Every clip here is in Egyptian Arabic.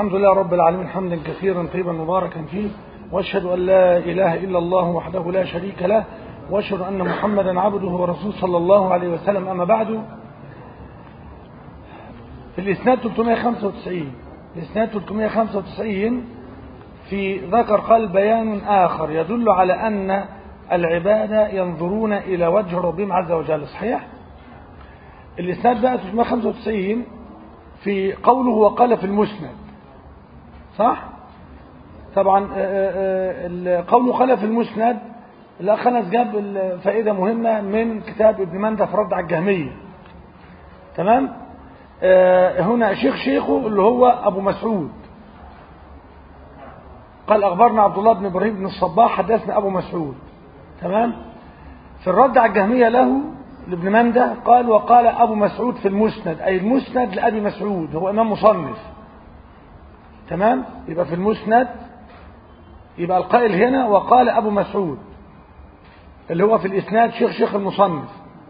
الحمد لله رب العالمين حمدا كثيرا طيبا مباركا فيه واشهد ان لا اله الا الله وحده لا شريك له واشهد ان محمدا عبده ورسوله صلى الله عليه وسلم اما بعد في الاسناد 395 الاسناد 395 في ذكر قال بيان اخر يدل على ان العباده ينظرون الى وجه ربهم عز وجل صحيح الاسناد بقى 395 في قوله وقال في المسند صح طبعا قوله قال في المسند الاخ انس جاب فائده مهمه من كتاب ابن مندى في رد على الجهميه تمام هنا شيخ شيخه اللي هو ابو مسعود قال اخبرنا عبد الله بن ابراهيم بن الصباح حدثنا ابو مسعود تمام في الرد على الجهميه له لابن مندى قال وقال ابو مسعود في المسند اي المسند لابي مسعود هو امام مصنف تمام يبقى في المسند يبقى القائل هنا وقال ابو مسعود اللي هو في الاسناد شيخ شيخ المصنف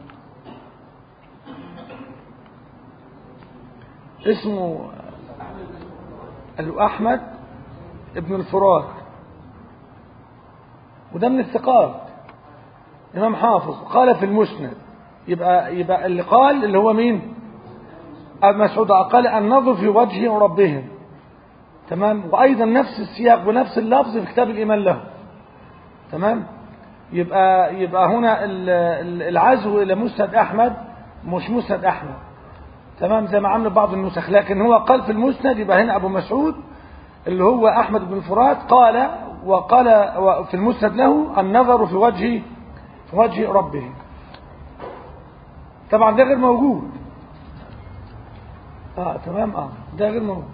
اسمه احمد ابن الفرات وده من الثقات امام حافظ قال في المسند يبقى يبقى اللي قال اللي هو مين ابو مسعود قال النظر في وجه ربهم تمام وايضا نفس السياق ونفس اللفظ في كتاب الايمان له تمام يبقى يبقى هنا العزو الى مسند احمد مش مسند احمد تمام زي ما عمل بعض النسخ لكن هو قال في المسند يبقى هنا ابو مسعود اللي هو احمد بن فرات قال وقال في المسند له النظر في وجه في وجه ربه طبعا ده غير موجود اه تمام اه ده غير موجود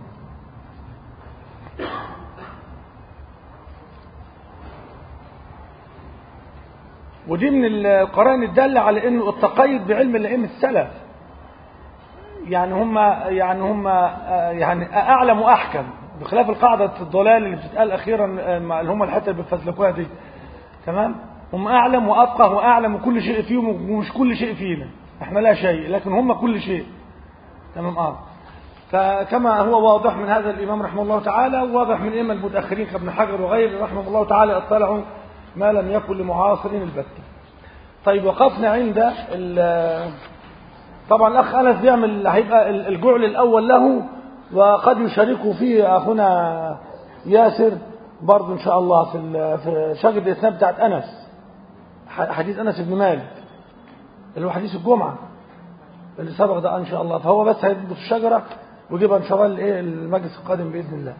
ودي من القرائن الدالة على انه التقيد بعلم الائمة السلف يعني هم يعني هم يعني اعلم واحكم بخلاف القاعدة الضلال اللي بتتقال اخيرا اللي هم الحته اللي بيفزلكوها دي تمام هم اعلم وافقه واعلم كل شيء فيهم ومش كل شيء فينا احنا لا شيء لكن هم كل شيء تمام اه فكما هو واضح من هذا الامام رحمه الله تعالى وواضح من الائمه المتاخرين كابن حجر وغيره رحمه الله تعالى اطلعوا ما لم يكن لمعاصرين البتة طيب وقفنا عند طبعا الاخ انس بيعمل هيبقى الجعل الاول له وقد يشاركه فيه اخونا ياسر برضه ان شاء الله في في شجره الاسلام بتاعت انس حديث انس بن مالك اللي هو حديث الجمعه اللي سبق ده ان شاء الله فهو بس هيضبط الشجره ويجيبها ان شاء الله لايه المجلس القادم باذن الله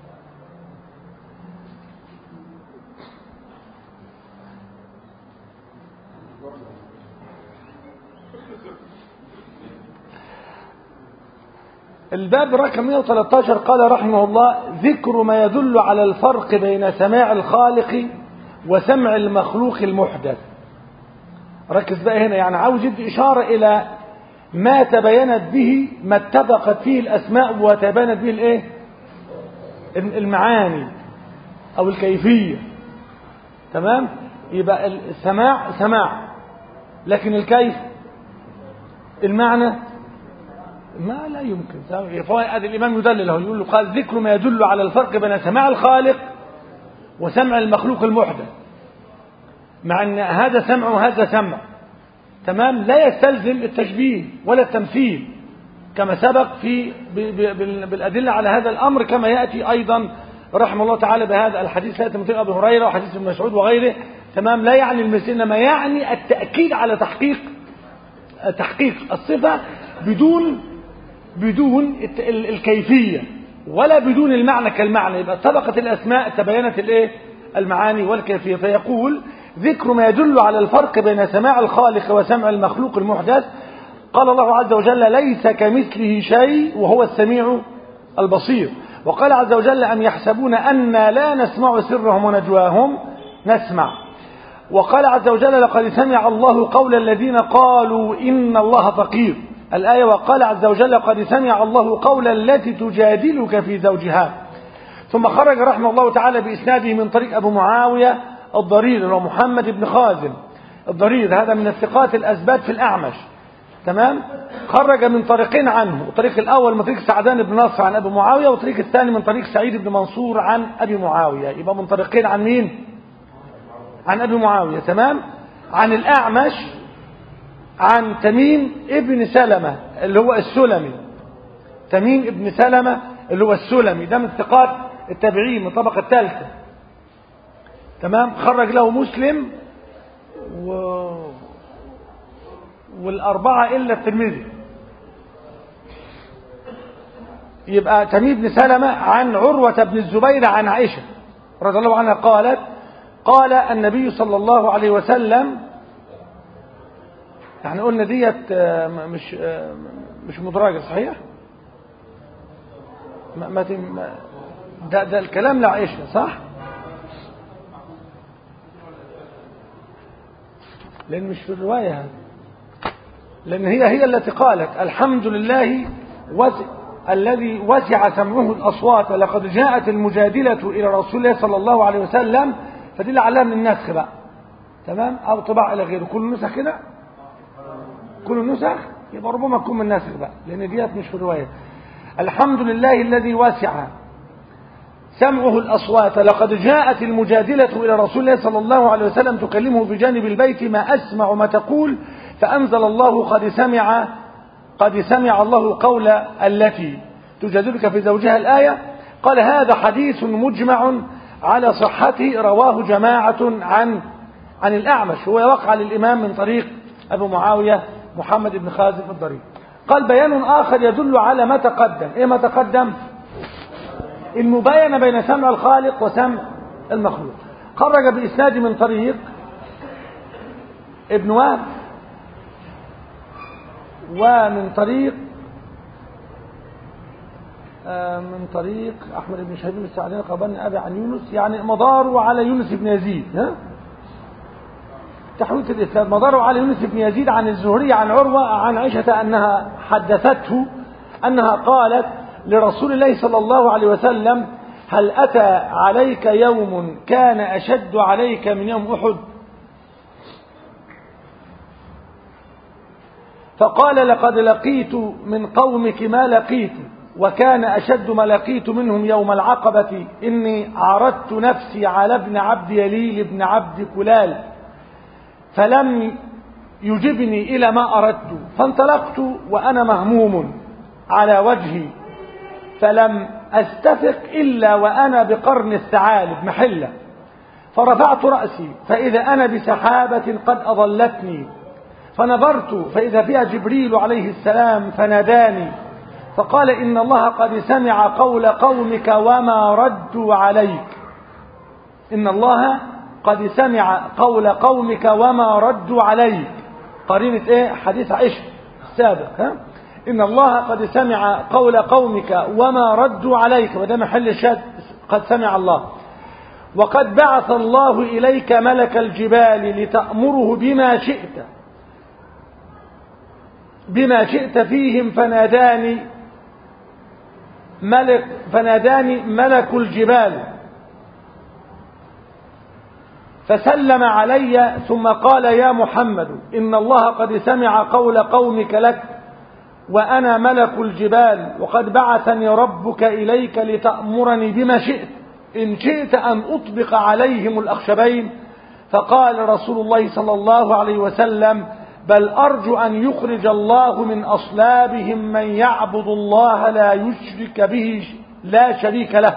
الباب رقم 113 قال رحمه الله ذكر ما يدل على الفرق بين سماع الخالق وسمع المخلوق المحدث ركز بقى هنا يعني عاوز يدي إشارة إلى ما تبينت به ما اتفقت فيه الأسماء وتبينت به الايه المعاني أو الكيفية تمام يبقى السماع سماع لكن الكيف المعنى ما لا يمكن فهذا الإمام يدلل له يقول له قال ذكر ما يدل على الفرق بين سماع الخالق وسمع المخلوق المحدث مع أن هذا سمع وهذا سمع تمام لا يستلزم التشبيه ولا التمثيل كما سبق في بالأدلة على هذا الأمر كما يأتي أيضا رحمه الله تعالى بهذا الحديث يأتي من أبي هريرة وحديث ابن مسعود وغيره تمام لا يعني المثل إنما يعني التأكيد على تحقيق تحقيق الصفة بدون بدون الكيفية ولا بدون المعنى كالمعنى يبقى سبقت الأسماء تبينت الايه المعاني والكيفية فيقول ذكر ما يدل على الفرق بين سماع الخالق وسمع المخلوق المحدث قال الله عز وجل ليس كمثله شيء وهو السميع البصير وقال عز وجل أم يحسبون أنا لا نسمع سرهم ونجواهم نسمع وقال عز وجل لقد سمع الله قول الذين قالوا إن الله فقير الآية وقال عز وجل قد سمع الله قول التي تجادلك في زوجها ثم خرج رحمه الله تعالى بإسناده من طريق أبو معاوية الضرير ومحمد بن خازم الضرير هذا من الثقات الأثبات في الأعمش تمام خرج من طريقين عنه الطريق الأول من طريق سعدان بن نصر عن أبي معاوية والطريق الثاني من طريق سعيد بن منصور عن أبي معاوية يبقى من طريقين عن مين عن أبي معاوية تمام عن الأعمش عن تميم ابن سلمة اللي هو السلمي تميم ابن سلمة اللي هو السلمي ده من ثقات التابعين من الطبقة الثالثة تمام خرج له مسلم و... والأربعة إلا الترمذي يبقى تميم بن سلمة عن عروة بن الزبير عن عائشة رضي الله عنها قالت قال النبي صلى الله عليه وسلم يعني قلنا ديت مش مش مدرجة صحيح ما ما ده ده الكلام لعائشة صح لأن مش في الرواية هذه لأن هي هي التي قالت الحمد لله وسع الذي وسع سمعه الأصوات ولقد جاءت المجادلة إلى رسول الله صلى الله عليه وسلم فدي لعلها من النسخ بقى تمام أو طباع إلى غيره كل نسخ كده كل نسخ يبقى ربما تكون من النسخ بقى لأن ديت مش في الرواية الحمد لله الذي وسع سمعه الأصوات لقد جاءت المجادلة إلى رسول الله صلى الله عليه وسلم تكلمه بجانب البيت ما أسمع ما تقول فأنزل الله قد سمع قد سمع الله القول التي تجادلك في زوجها الآية قال هذا حديث مجمع على صحته رواه جماعة عن عن الأعمش هو وقع للإمام من طريق أبو معاوية محمد بن خازف الضرير قال بيان آخر يدل على ما تقدم إيه ما تقدم المباينة بين سمع الخالق وسمع المخلوق خرج بإسناد من طريق ابن وهب ومن طريق من طريق أحمد بن شهيد السعدين قبلني أبي عن يونس يعني مداره على يونس بن يزيد ها؟ تحويل الإسناد مداره على يونس بن يزيد عن الزهري عن عروة عن عائشة أنها حدثته أنها قالت لرسول الله صلى الله عليه وسلم هل أتى عليك يوم كان أشد عليك من يوم أحد فقال لقد لقيت من قومك ما لقيت وكان أشد ما لقيت منهم يوم العقبة إني عرضت نفسي على ابن عبد يليل ابن عبد كلال فلم يجبني إلى ما أردت فانطلقت وأنا مهموم على وجهي فلم أستفق إلا وأنا بقرن الثعالب محلة فرفعت رأسي فإذا أنا بسحابة قد أضلتني فنظرت فإذا فيها جبريل عليه السلام فناداني فقال إن الله قد سمع قول قومك وما ردوا عليك إن الله قد سمع قول قومك وما ردوا عليك قرينة إيه حديث عائشة السابق ها إن الله قد سمع قول قومك وما ردوا عليك وده محل الشهد قد سمع الله وقد بعث الله إليك ملك الجبال لتأمره بما شئت بما شئت فيهم فناداني ملك فناداني ملك الجبال فسلم علي ثم قال يا محمد إن الله قد سمع قول قومك لك وأنا ملك الجبال وقد بعثني ربك إليك لتأمرني بما شئت إن شئت أن أطبق عليهم الأخشبين فقال رسول الله صلى الله عليه وسلم بل أرجو أن يخرج الله من أصلابهم من يعبد الله لا يشرك به لا شريك له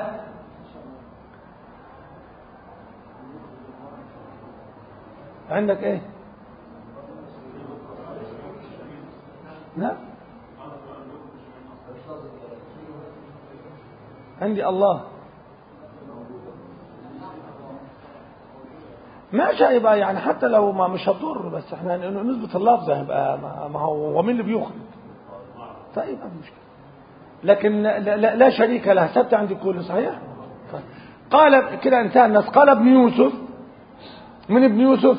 عندك ايه لا عندي الله ماشي هيبقى يعني حتى لو ما مش هتضر بس احنا نثبت اللفظ هيبقى ما هو هو مين اللي بيخرج طيب مش مشكله لكن لا, لا, لا شريك له ثبت عند الكل صحيح طيب. قال كده انتهى الناس قال ابن يوسف من ابن يوسف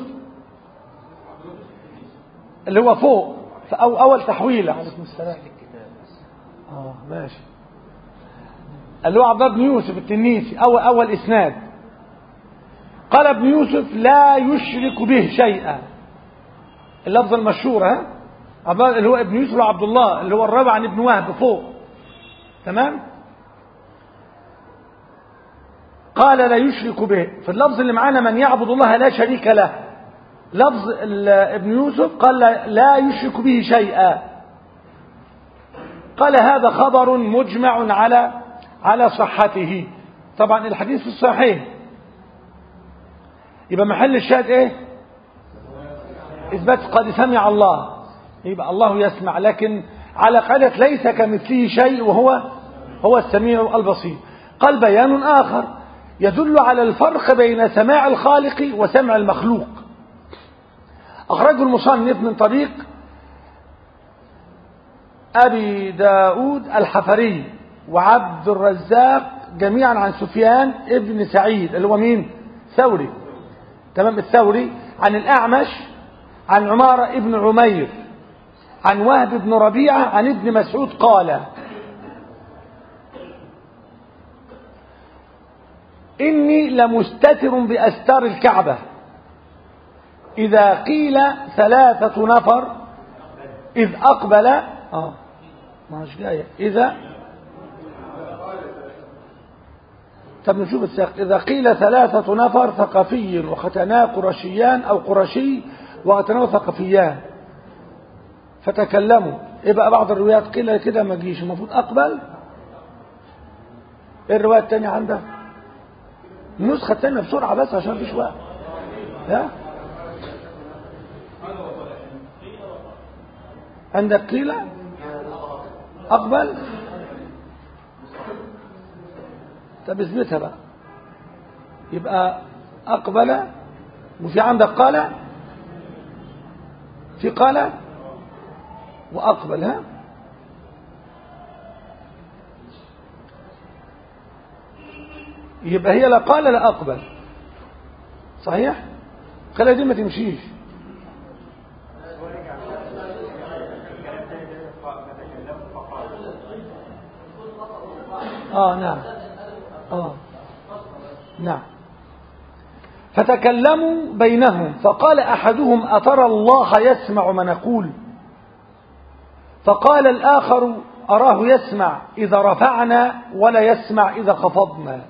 اللي هو فوق في أو اول تحويله عليكم السلام اه ماشي اللي هو عبد الله بن يوسف التنيسي اول اول اسناد قال ابن يوسف لا يشرك به شيئا اللفظ المشهور ها اللي هو ابن يوسف وعبد الله اللي هو الرابع عن ابن وهب فوق تمام قال لا يشرك به في اللفظ اللي معانا من يعبد الله لا شريك له لفظ ابن يوسف قال لا يشرك به شيئا قال هذا خبر مجمع على على صحته طبعا الحديث في الصحيح يبقى محل الشاهد ايه اثبات قد سمع الله يبقى الله يسمع لكن على قاعدة ليس كمثله شيء وهو هو السميع البصير قال بيان آخر يدل على الفرق بين سماع الخالق وسمع المخلوق أخرجه المصنف من طريق أبي داود الحفري وعبد الرزاق جميعا عن سفيان ابن سعيد اللي هو مين ثوري تمام الثوري عن الأعمش عن عمارة ابن عمير عن وهب بن ربيعة عن ابن مسعود قال إني لمستتر بأستار الكعبة إذا قيل ثلاثة نفر إذ أقبل آه مش جاية إذا طب نشوف السياق إذا قيل ثلاثة نفر ثقفي وختنا قرشيان أو قرشي وختناه ثقفيان فتكلموا إيه بقى بعض الروايات قيل كده ما جيش المفروض أقبل إيه الرواية الثانية عندك النسخة الثانية بسرعة بس عشان مفيش وقت ها عندك قيل أقبل طب اثبتها بقى يبقى أقبل وفي عندك قال في قال وأقبل ها يبقى هي لا قال لا أقبل صحيح قال دي ما تمشيش آه نعم آه نعم فتكلموا بينهم فقال أحدهم أترى الله يسمع ما نقول فقال الآخر أراه يسمع إذا رفعنا ولا يسمع إذا خفضنا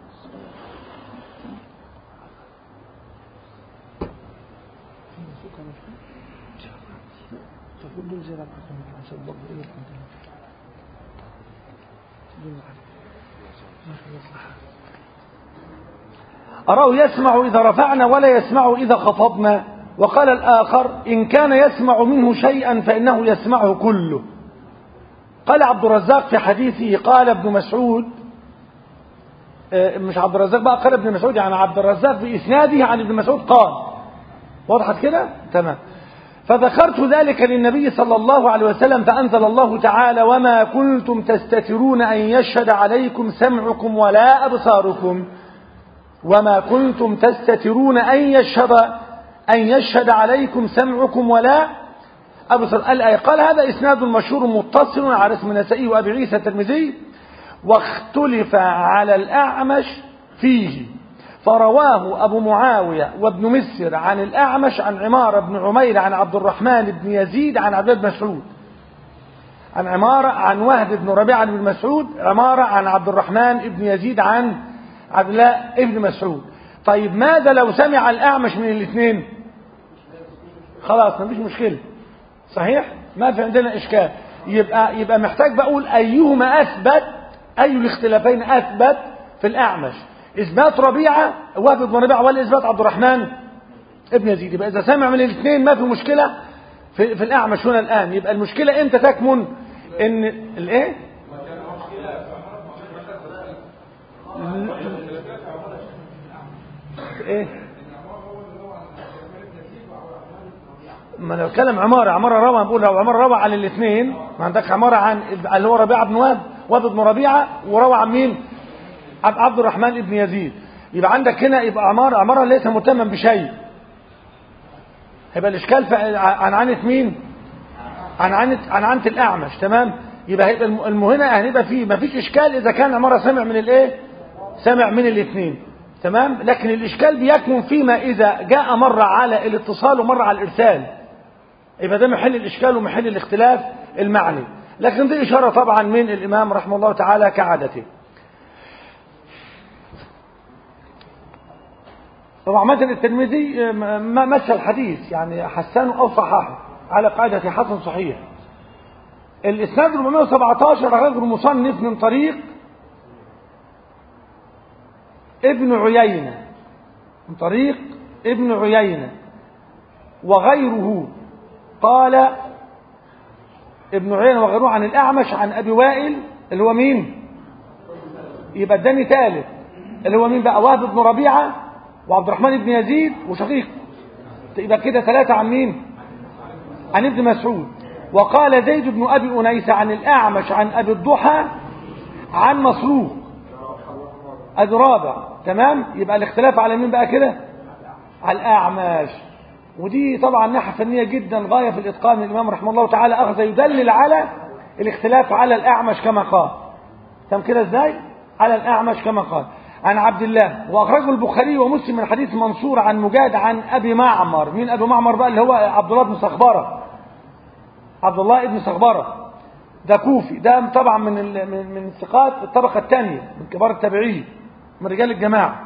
أراه يسمع إذا رفعنا ولا يسمع إذا خفضنا وقال الآخر إن كان يسمع منه شيئا فإنه يسمعه كله قال عبد الرزاق في حديثه قال ابن مسعود مش عبد الرزاق بقى قال ابن مسعود يعني عبد الرزاق في إسناده عن ابن مسعود قال وضحت كده تمام فذكرت ذلك للنبي صلى الله عليه وسلم فأنزل الله تعالى وما كنتم تستترون أن يشهد عليكم سمعكم ولا أبصاركم وما كنتم تستترون أن يشهد أن يشهد عليكم سمعكم ولا أبصر الآية قال هذا إسناد مشهور متصل على اسم النسائي وأبي عيسى الترمذي واختلف على الأعمش فيه فرواه أبو معاوية وابن مسر عن الأعمش عن عمارة بن عمير عن عبد الرحمن بن يزيد عن عبد بن مسعود عن عمارة عن وهب بن ربيعة بن مسعود عمارة عن عبد الرحمن بن يزيد عن عبد الله ابن مسعود طيب ماذا لو سمع الأعمش من الاثنين خلاص مفيش مشكلة صحيح ما في عندنا إشكال يبقى يبقى محتاج بقول أيهما أثبت أي الاختلافين أثبت في الأعمش إثبات ربيعة وهب بن ربيعة ولا إثبات عبد الرحمن ابن يزيد يبقى إذا سمع من الاثنين ما في مشكلة في, في الأعمش هنا الآن يبقى المشكلة إمتى تكمن إن الإيه ايه ما انا بتكلم عماره عماره روى بقول لو عماره روى عن الاثنين ما عندك عماره عن اللي هو ربيعه بن وهب وهب بن ربيعه وروى عن مين عبد الرحمن بن يزيد يبقى عندك هنا يبقى عماره عماره ليس مهتما بشيء هيبقى الاشكال في عن عنة مين عن عنة عن عنة الاعمش تمام يبقى هيبقى هنا هنبقى فيه ما فيش اشكال اذا كان عماره سمع من الايه سمع من الاثنين تمام لكن الإشكال بيكمن فيما إذا جاء مرة على الاتصال ومرة على الإرسال يبقى ده محل الإشكال ومحل الاختلاف المعني لكن دي إشارة طبعا من الإمام رحمه الله تعالى كعادته طبعا مثل الترمذي ما مشى الحديث يعني حسنه أو صححه على قاعدة حسن صحيح الإسناد 417 غير المصنف من طريق ابن عيينة من طريق ابن عيينة وغيره قال ابن عيينة وغيره عن الأعمش عن أبي وائل اللي هو مين يبقى اداني ثالث اللي هو مين بقى وهب بن ربيعة وعبد الرحمن بن يزيد وشقيق يبقى كده ثلاثة عن مين عن ابن مسعود وقال زيد بن أبي أنيس عن الأعمش عن أبي الضحى عن مصروف أدي رابع تمام يبقى الاختلاف على مين بقى كده على الأعمش ودي طبعا ناحية فنية جدا غاية في الإتقان من الإمام رحمه الله تعالى أخذ يدلل على الاختلاف على الأعمش كما قال تم كده ازاي على الأعمش كما قال عن عبد الله وأخرجه البخاري ومسلم من حديث منصور عن مجاد عن أبي معمر مين أبي معمر بقى اللي هو عبد الله بن صخبرة عبد الله بن صخبرة ده كوفي ده طبعا من ال... من من ثقات الطبقة الثانية من كبار التابعين من رجال الجماعة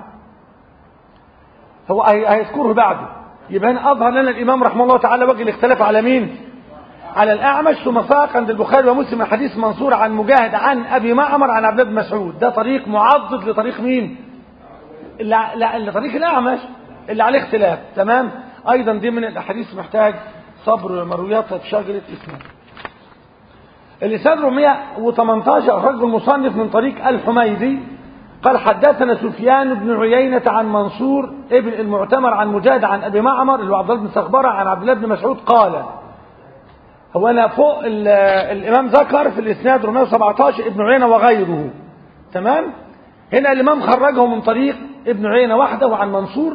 هو هيذكره بعده يبقى هنا أظهر لنا الإمام رحمه الله تعالى وجه الاختلاف على مين على الأعمش ثم ساق عند البخاري ومسلم من حديث منصور عن مجاهد عن أبي معمر عن عبد الله بن مسعود ده طريق معضد لطريق مين اللي لطريق الأعمش اللي عليه اختلاف تمام أيضا دي من الأحاديث محتاج صبر مرويات في شجرة إسلام الإسناد 118 أخرجه المصنف من طريق الحميدي قال حدثنا سفيان بن عيينة عن منصور ابن المعتمر عن مجاهد عن أبي معمر اللي هو عبد الله بن صخبرة عن عبد الله بن مسعود قال هو أنا فوق الإمام ذكر في الإسناد 417 ابن عيينة وغيره تمام هنا الإمام خرجه من طريق ابن عيينة وحده وعن منصور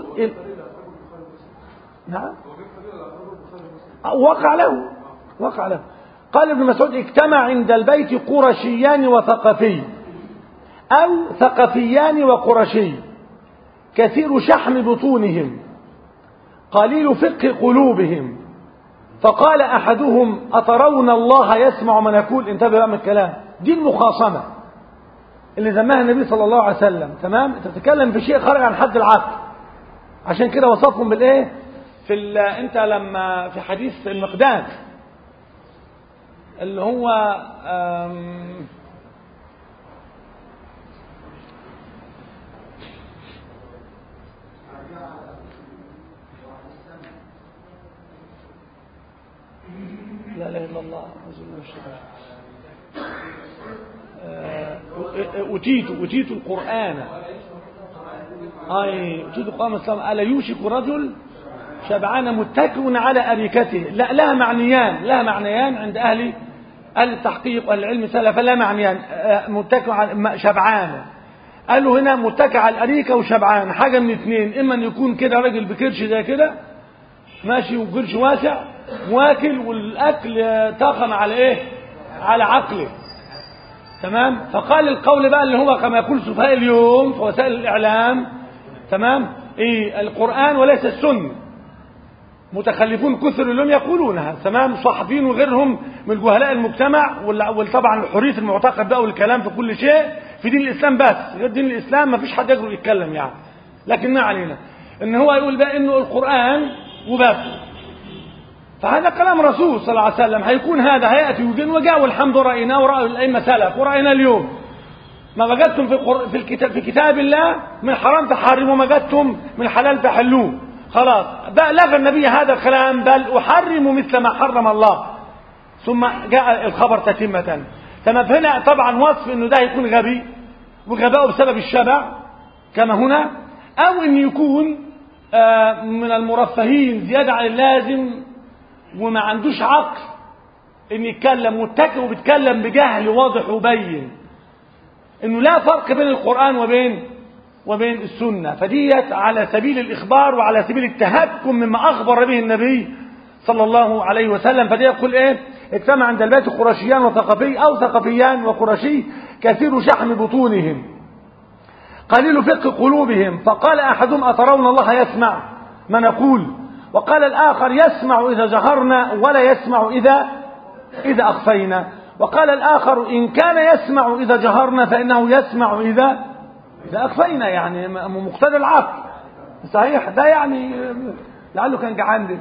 نعم وقع له وقع له قال ابن مسعود اجتمع عند البيت قرشيان وثقفي أو ثقفيان وقرشي كثير شحم بطونهم قليل فقه قلوبهم فقال أحدهم أترون الله يسمع من يقول انتبه بقى من الكلام دي المخاصمة اللي ذمها النبي صلى الله عليه وسلم تمام انت بتتكلم في شيء خارج عن حد العقل عشان كده وصفهم بالايه في انت لما في حديث المقداد اللي هو لا اله الا الله أتيت أتيت القرآن أي أتيت القرآن الإسلام ألا يوشك رجل شبعان متكئ على أريكته لا لها معنيان لها معنيان عند أهل أهل التحقيق وأهل العلم سلفا لا معنيان متكئ على شبعان قالوا هنا متكئ على الأريكة وشبعان حاجة من اثنين إما أن يكون كده راجل بكرش زي كده ماشي وكرش واسع واكل والأكل طاقم على إيه على عقله تمام فقال القول بقى اللي هو كما يقول سفهاء اليوم في وسائل الإعلام تمام إيه القرآن وليس السنة متخلفون كثر اليوم يقولونها تمام صحفيين وغيرهم من جهلاء المجتمع وطبعا حرية المعتقد بقى والكلام في كل شيء في دين الإسلام بس غير دين الإسلام ما فيش حد يقدر يتكلم يعني لكن ما علينا ان هو يقول بقى انه القرآن وبس فهذا كلام رسول صلى الله عليه وسلم هيكون هذا هيأتي وجن وجاء والحمد رأيناه ورأى الأئمة سلف ورأينا اليوم ما وجدتم في في الكتاب في كتاب الله من حرام تحرموا ما وجدتم من حلال تحلوه خلاص بقى لغى النبي هذا الكلام بل أحرم مثل ما حرم الله ثم جاء الخبر تتمة تمام هنا طبعا وصف انه ده يكون غبي وغباؤه بسبب الشبع كما هنا او ان يكون آه من المرفهين زيادة عن اللازم وما عندوش عقل ان يتكلم متكئ وبيتكلم بجهل واضح وبين انه لا فرق بين القرآن وبين وبين السنة فديت على سبيل الإخبار وعلى سبيل التهكم مما أخبر به النبي صلى الله عليه وسلم فدي يقول إيه اجتمع عند البيت قرشيان وثقفي أو ثقفيان وقرشي كثير شحم بطونهم قليل فقه قلوبهم فقال أحدهم أترون الله يسمع ما نقول وقال الآخر يسمع إذا جهرنا ولا يسمع إذا إذا أخفينا وقال الآخر إن كان يسمع إذا جهرنا فإنه يسمع إذا إذا أخفينا يعني مقتضى العقل صحيح ده يعني لعله كان جعان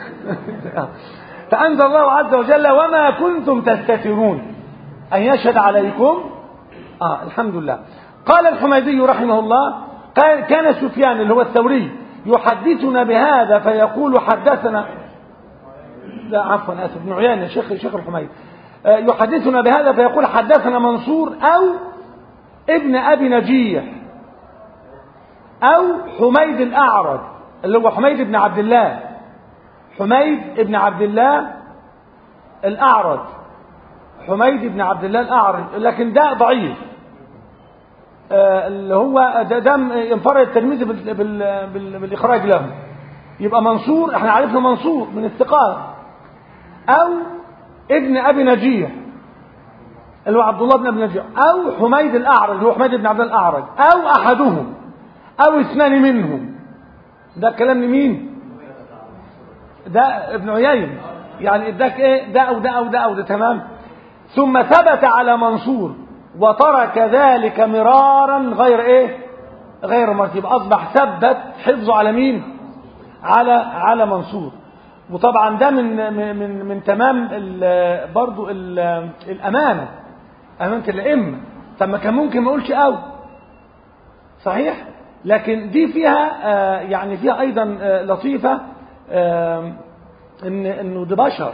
فأنزل الله عز وجل وما كنتم تستترون أن يشهد عليكم آه الحمد لله قال الحميدي رحمه الله قال كان سفيان اللي هو الثوري يحدثنا بهذا فيقول حدثنا لا عفوا اسف ابن عيينة شيخ شيخ الحميدي يحدثنا بهذا فيقول حدثنا منصور او ابن ابي نجيه او حميد الاعرج اللي هو حميد بن عبد الله حميد بن عبد الله الاعرج حميد بن عبد الله الاعرج لكن ده ضعيف اللي هو ده, ده انفرد التلميذ بال بال بال بالاخراج له يبقى منصور احنا عرفنا منصور من الثقات او ابن ابي نجيه اللي هو عبد الله بن ابي نجيه او حميد الاعرج اللي هو حميد بن عبد الله الاعرج او احدهم او اثنان منهم ده كلام لمين ده ابن عيين يعني اداك ايه ده او ده او ده او ده تمام ثم ثبت على منصور وترك ذلك مرارا غير ايه غير مرتب اصبح ثبت حفظه على مين على على منصور وطبعا ده من من من تمام ال برضو ال الامانه امانه الائمه طب ما كان ممكن ما اقولش او صحيح لكن دي فيها آه يعني فيها ايضا آه لطيفه آه ان انه ده بشر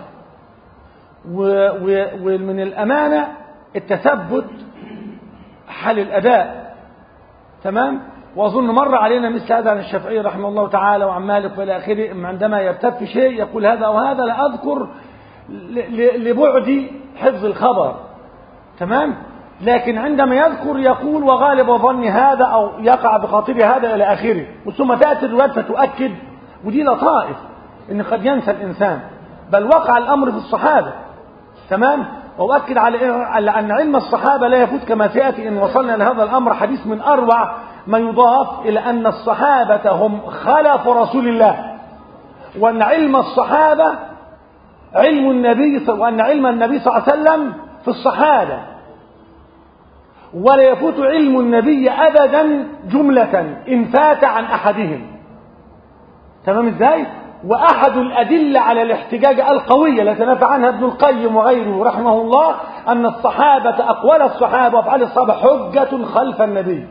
ومن الامانه التثبت حال الأداء تمام وأظن مر علينا مثل هذا عن الشافعي رحمه الله تعالى وعن مالك وإلى آخره عندما يرتب في شيء يقول هذا أو هذا لا أذكر لبعد حفظ الخبر تمام لكن عندما يذكر يقول وغالب ظني هذا أو يقع بخاطري هذا إلى آخره ثم تأتي الروايات فتؤكد ودي لطائف إن قد ينسى الإنسان بل وقع الأمر في الصحابة تمام وأؤكد على على أن علم الصحابة لا يفوت كما سيأتي إن وصلنا لهذا الأمر حديث من أروع ما يضاف إلى أن الصحابة هم خلف رسول الله وأن علم الصحابة علم النبي وأن علم النبي صلى الله عليه وسلم في الصحابة ولا يفوت علم النبي أبدا جملة إن فات عن أحدهم تمام إزاي؟ وأحد الأدلة على الاحتجاج القوية التي نفى عنها ابن القيم وغيره رحمه الله أن الصحابة أقوال الصحابة وأفعال الصحابة حجة خلف النبي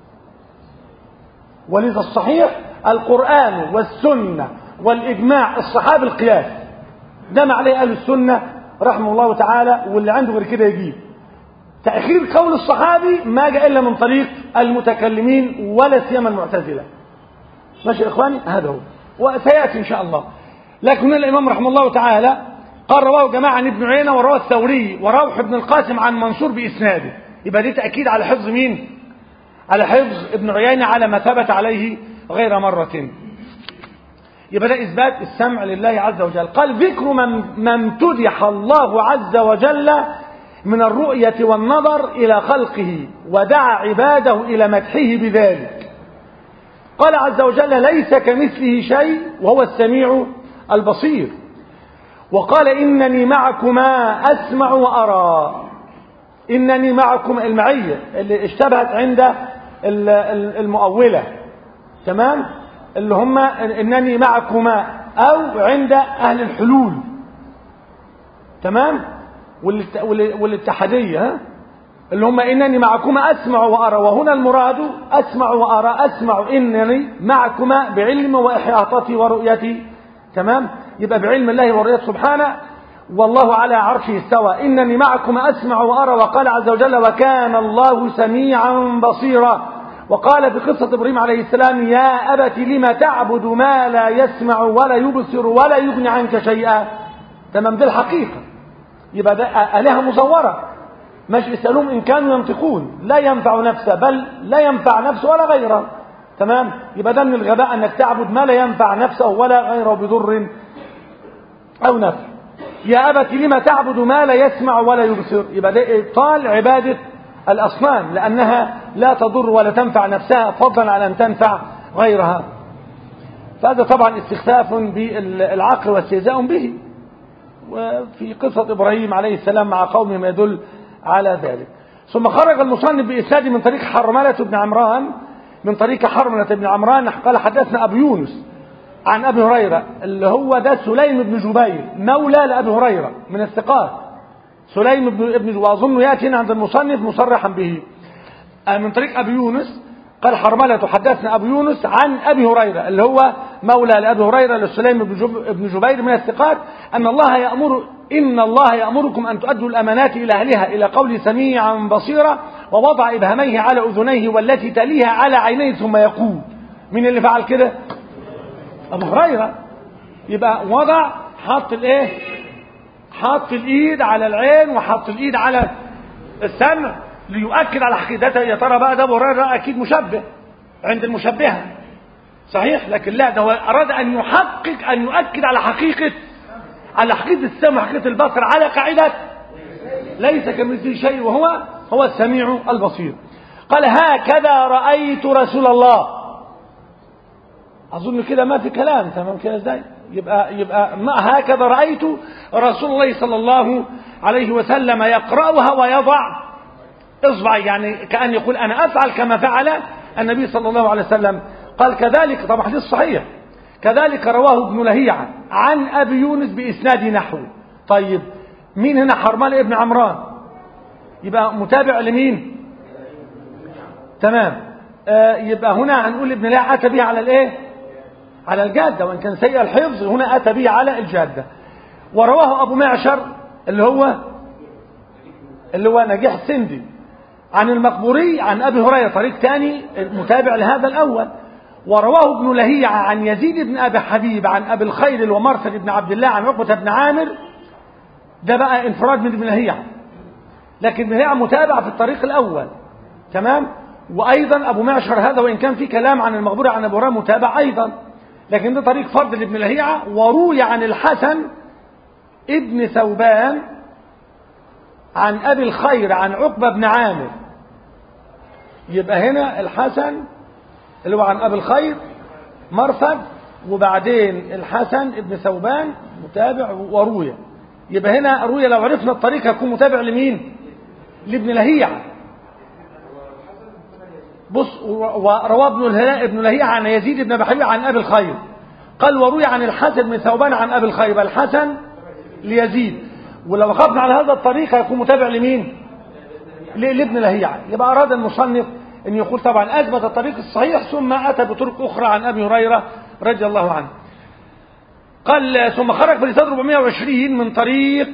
ولذا الصحيح القرآن والسنة والإجماع الصحابة القياس دم عليه أهل السنة رحمه الله تعالى واللي عنده غير كده يجيب تأخير قول الصحابي ما جاء إلا من طريق المتكلمين ولا سيما المعتزلة ماشي يا إخواني هذا هو وسيأتي إن شاء الله لكن الإمام رحمه الله تعالى قال رواه جماعة عن ابن عيينة ورواه الثوري وروح ابن القاسم عن منصور بإسناده يبقى دي تأكيد على حفظ مين على حفظ ابن عيينة على ما ثبت عليه غير مرة يبقى ده إثبات السمع لله عز وجل قال ذكر من, من امتدح الله عز وجل من الرؤية والنظر إلى خلقه ودعا عباده إلى مدحه بذلك قال عز وجل ليس كمثله شيء وهو السميع البصير وقال إنني معكما أسمع وأرى إنني معكم المعية اللي اشتبهت عند المؤولة تمام اللي هم إنني معكما أو عند أهل الحلول تمام والاتحادية ها اللي هم إنني معكما أسمع وأرى وهنا المراد أسمع وأرى أسمع إنني معكما بعلم وإحاطتي ورؤيتي تمام يبقى بعلم الله ورؤيته سبحانه والله على عرشه استوى إنني معكما أسمع وأرى وقال عز وجل وكان الله سميعا بصيرا وقال في قصة إبراهيم عليه السلام يا أبت لم تعبد ما لا يسمع ولا يبصر ولا يغني عنك شيئا تمام دي الحقيقة يبقى ده آلهة مزورة مش يسألون إن كانوا ينطقون لا ينفع نفسه بل لا ينفع نفسه ولا غيره تمام يبقى ده من الغباء أنك تعبد ما لا ينفع نفسه ولا غيره بضر أو نفع يا أبت لم تعبد ما لا يسمع ولا يبصر يبقى ده إبطال عبادة الأصنام لأنها لا تضر ولا تنفع نفسها فضلا عن أن تنفع غيرها فهذا طبعا استخفاف بالعقل واستهزاء به وفي قصة إبراهيم عليه السلام مع قومه ما يدل على ذلك ثم خرج المصنف بإسناد من طريق حرملة بن عمران من طريق حرملة بن عمران قال حدثنا أبو يونس عن أبي هريرة اللي هو ده سليم بن جبير مولى لأبي هريرة من الثقات سليم بن ابن وأظن يأتي عند المصنف مصرحا به من طريق أبي يونس قال حرملة حدثنا أبو يونس عن أبي هريرة اللي هو مولى لأبي هريرة لسليم بن جبير من الثقات أن الله يأمر إن الله يأمركم أن تؤدوا الأمانات إلى أهلها إلى قول سميعا بصيرا ووضع إبهاميه على أذنيه والتي تليها على عينيه ثم يقول مين اللي فعل كده أبو هريرة يبقى وضع حط الإيه حط الإيد على العين وحط الإيد على السمع ليؤكد على حقيقته يا ترى بقى ده ابو هريره اكيد مشبه عند المشبهه صحيح لكن لا ده هو اراد ان يحقق ان يؤكد على حقيقه على حقيقه السمع وحقيقه البصر على قاعده ليس كمثله شيء وهو هو السميع البصير قال هكذا رايت رسول الله اظن كده ما في كلام تمام كده ازاي يبقى يبقى ما هكذا رايت رسول الله صلى الله عليه وسلم يقراها ويضع اصبع يعني كأن يقول أنا أفعل كما فعل النبي صلى الله عليه وسلم قال كذلك طبعا حديث صحيح كذلك رواه ابن لهيعة عن أبي يونس بإسناد نحو طيب مين هنا حرمان ابن عمران يبقى متابع لمين تمام آه يبقى هنا هنقول ابن لهيعة أتى به على الايه على الجادة وإن كان سيء الحفظ هنا أتى به على الجادة ورواه أبو معشر اللي هو اللي هو نجيح السندي عن المقبوري عن أبي هريرة طريق ثاني متابع لهذا الأول ورواه ابن لهيعة عن يزيد بن أبي حبيب عن أبي الخير ومرثد بن عبد الله عن عقبة بن عامر ده بقى انفراد من ابن لهيعة لكن ابن لهيعة متابع في الطريق الأول تمام وأيضا أبو معشر هذا وإن كان في كلام عن المقبوري عن أبي هريرة متابع أيضا لكن ده طريق فرد لابن لهيعة وروي عن الحسن ابن ثوبان عن أبي الخير عن عقبة بن عامر يبقى هنا الحسن اللي هو عن أبي الخير مرفد وبعدين الحسن ابن ثوبان متابع وروية يبقى هنا روية لو عرفنا الطريق هيكون متابع لمين لابن لهيع بص وروى ابن ابن لهيع عن يزيد بن ابي حبيب عن ابي الخير قال وروي عن الحسن بن ثوبان عن ابي الخير الحسن ليزيد ولو وقفنا على هذا الطريق هيكون متابع لمين لابن لهيعة يبقى أراد المصنف أن يقول طبعا أثبت الطريق الصحيح ثم أتى بطرق أخرى عن أبي هريرة رضي الله عنه قال ثم خرج في 420 من طريق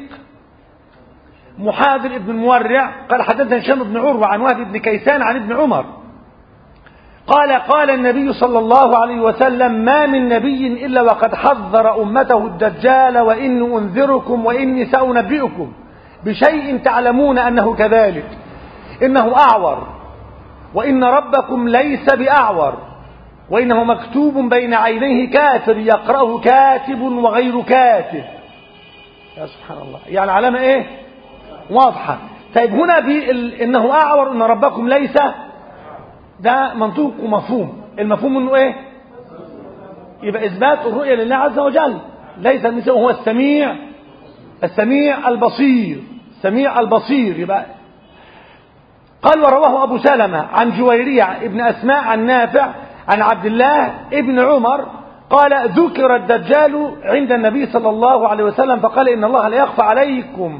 محاذر ابن المورع قال حدثنا هشام بن عروة عن وهب بن كيسان عن ابن عمر قال قال النبي صلى الله عليه وسلم ما من نبي إلا وقد حذر أمته الدجال وإني أنذركم وإني سأنبئكم بشيء تعلمون أنه كذلك إنه أعور وإن ربكم ليس بأعور وإنه مكتوب بين عينيه كافر يقرأه كاتب وغير كاتب يا سبحان الله يعني علامة إيه واضحة طيب هنا في ال... إنه أعور إن ربكم ليس ده منطوق ومفهوم المفهوم انه ايه يبقى اثبات الرؤيه لله عز وجل ليس المثل هو السميع السميع البصير السميع البصير يبقى قال ورواه ابو سلمه عن جويريع ابن اسماء عن نافع عن عبد الله ابن عمر قال ذكر الدجال عند النبي صلى الله عليه وسلم فقال ان الله لا يخفى عليكم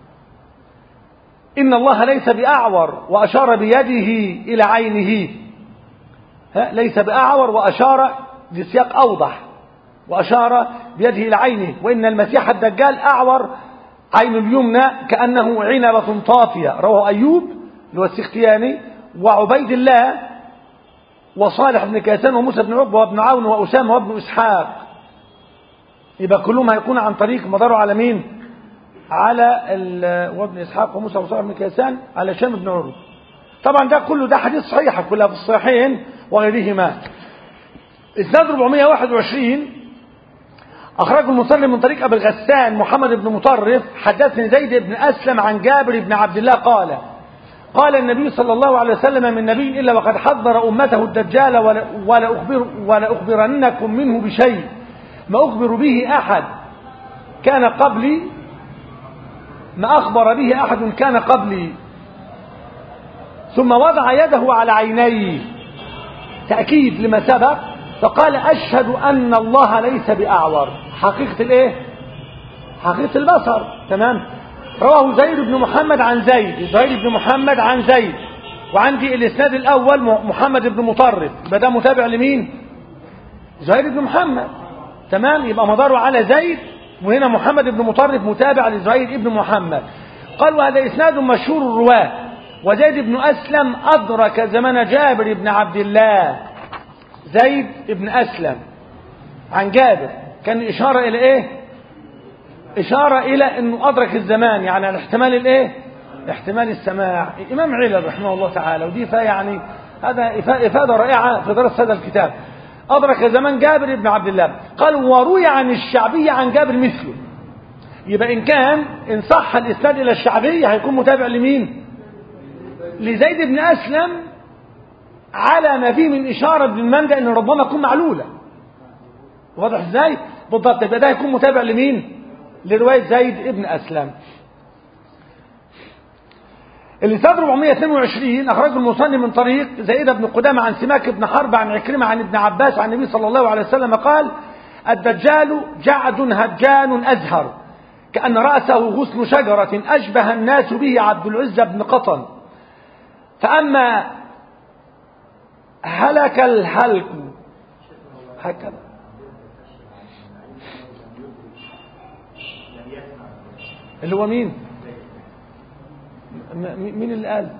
إن الله ليس بأعور وأشار بيده إلى عينه ها ليس بأعور وأشار بسياق أوضح وأشار بيده إلى عينه وإن المسيح الدجال أعور عين اليمنى كأنه عنبة طافية رواه أيوب اللي هو السختياني وعبيد الله وصالح بن كيسان وموسى بن عقبة وابن عون وأسامة وابن إسحاق يبقى كلهم هيكون عن طريق مداره على مين؟ على وابن اسحاق وموسى وصالح بن كيسان على هشام بن عروه طبعا ده كله ده حديث صحيح كلها في الصحيحين وغيرهما اسناد 421 اخرجه المسلم من طريق ابي الغسان محمد بن مطرف حدثني زيد بن اسلم عن جابر بن عبد الله قال قال النبي صلى الله عليه وسلم من نبي إلا وقد حذر أمته الدجال ولا, ولا, أخبر ولا أخبرنكم منه بشيء ما أخبر به أحد كان قبلي ما أخبر به أحد كان قبلي ثم وضع يده على عينيه تأكيد لما سبق فقال أشهد أن الله ليس بأعور حقيقة الإيه؟ حقيقة البصر تمام رواه زيد بن محمد عن زيد زيد بن محمد عن زيد وعندي الإسناد الأول محمد بن مطرف يبقى ده متابع لمين؟ زهير بن محمد تمام يبقى مداره على زيد وهنا محمد بن مطرف متابع لزهير بن محمد قال وهذا إسناد مشهور الرواة وزيد بن أسلم أدرك زمن جابر بن عبد الله زيد بن أسلم عن جابر كان إشارة إلى إيه إشارة إلى أنه أدرك الزمان يعني على احتمال الإيه احتمال السماع إمام علل رحمه الله تعالى ودي يعني هذا إفادة رائعة في درس هذا الكتاب أدرك زمان جابر بن عبد الله قال وروي عن الشعبي عن جابر مثله يبقى إن كان إن صح الإسناد إلى الشعبي هيكون متابع لمين لزيد بن أسلم على ما فيه من إشارة ابن المنجا إن ربما تكون معلولة واضح إزاي بالضبط يبقى ده هيكون متابع لمين لرواية زيد بن أسلم الإسناد 422 أخرجه المصنف من طريق زيد بن قدامة عن سماك بن حرب عن عكرمة عن ابن عباس عن النبي صلى الله عليه وسلم قال الدجال جعد هجان أزهر كأن رأسه غصن شجرة أشبه الناس به عبد العزة بن قطن فأما هلك الهلك هكذا اللي هو مين مين اللي قال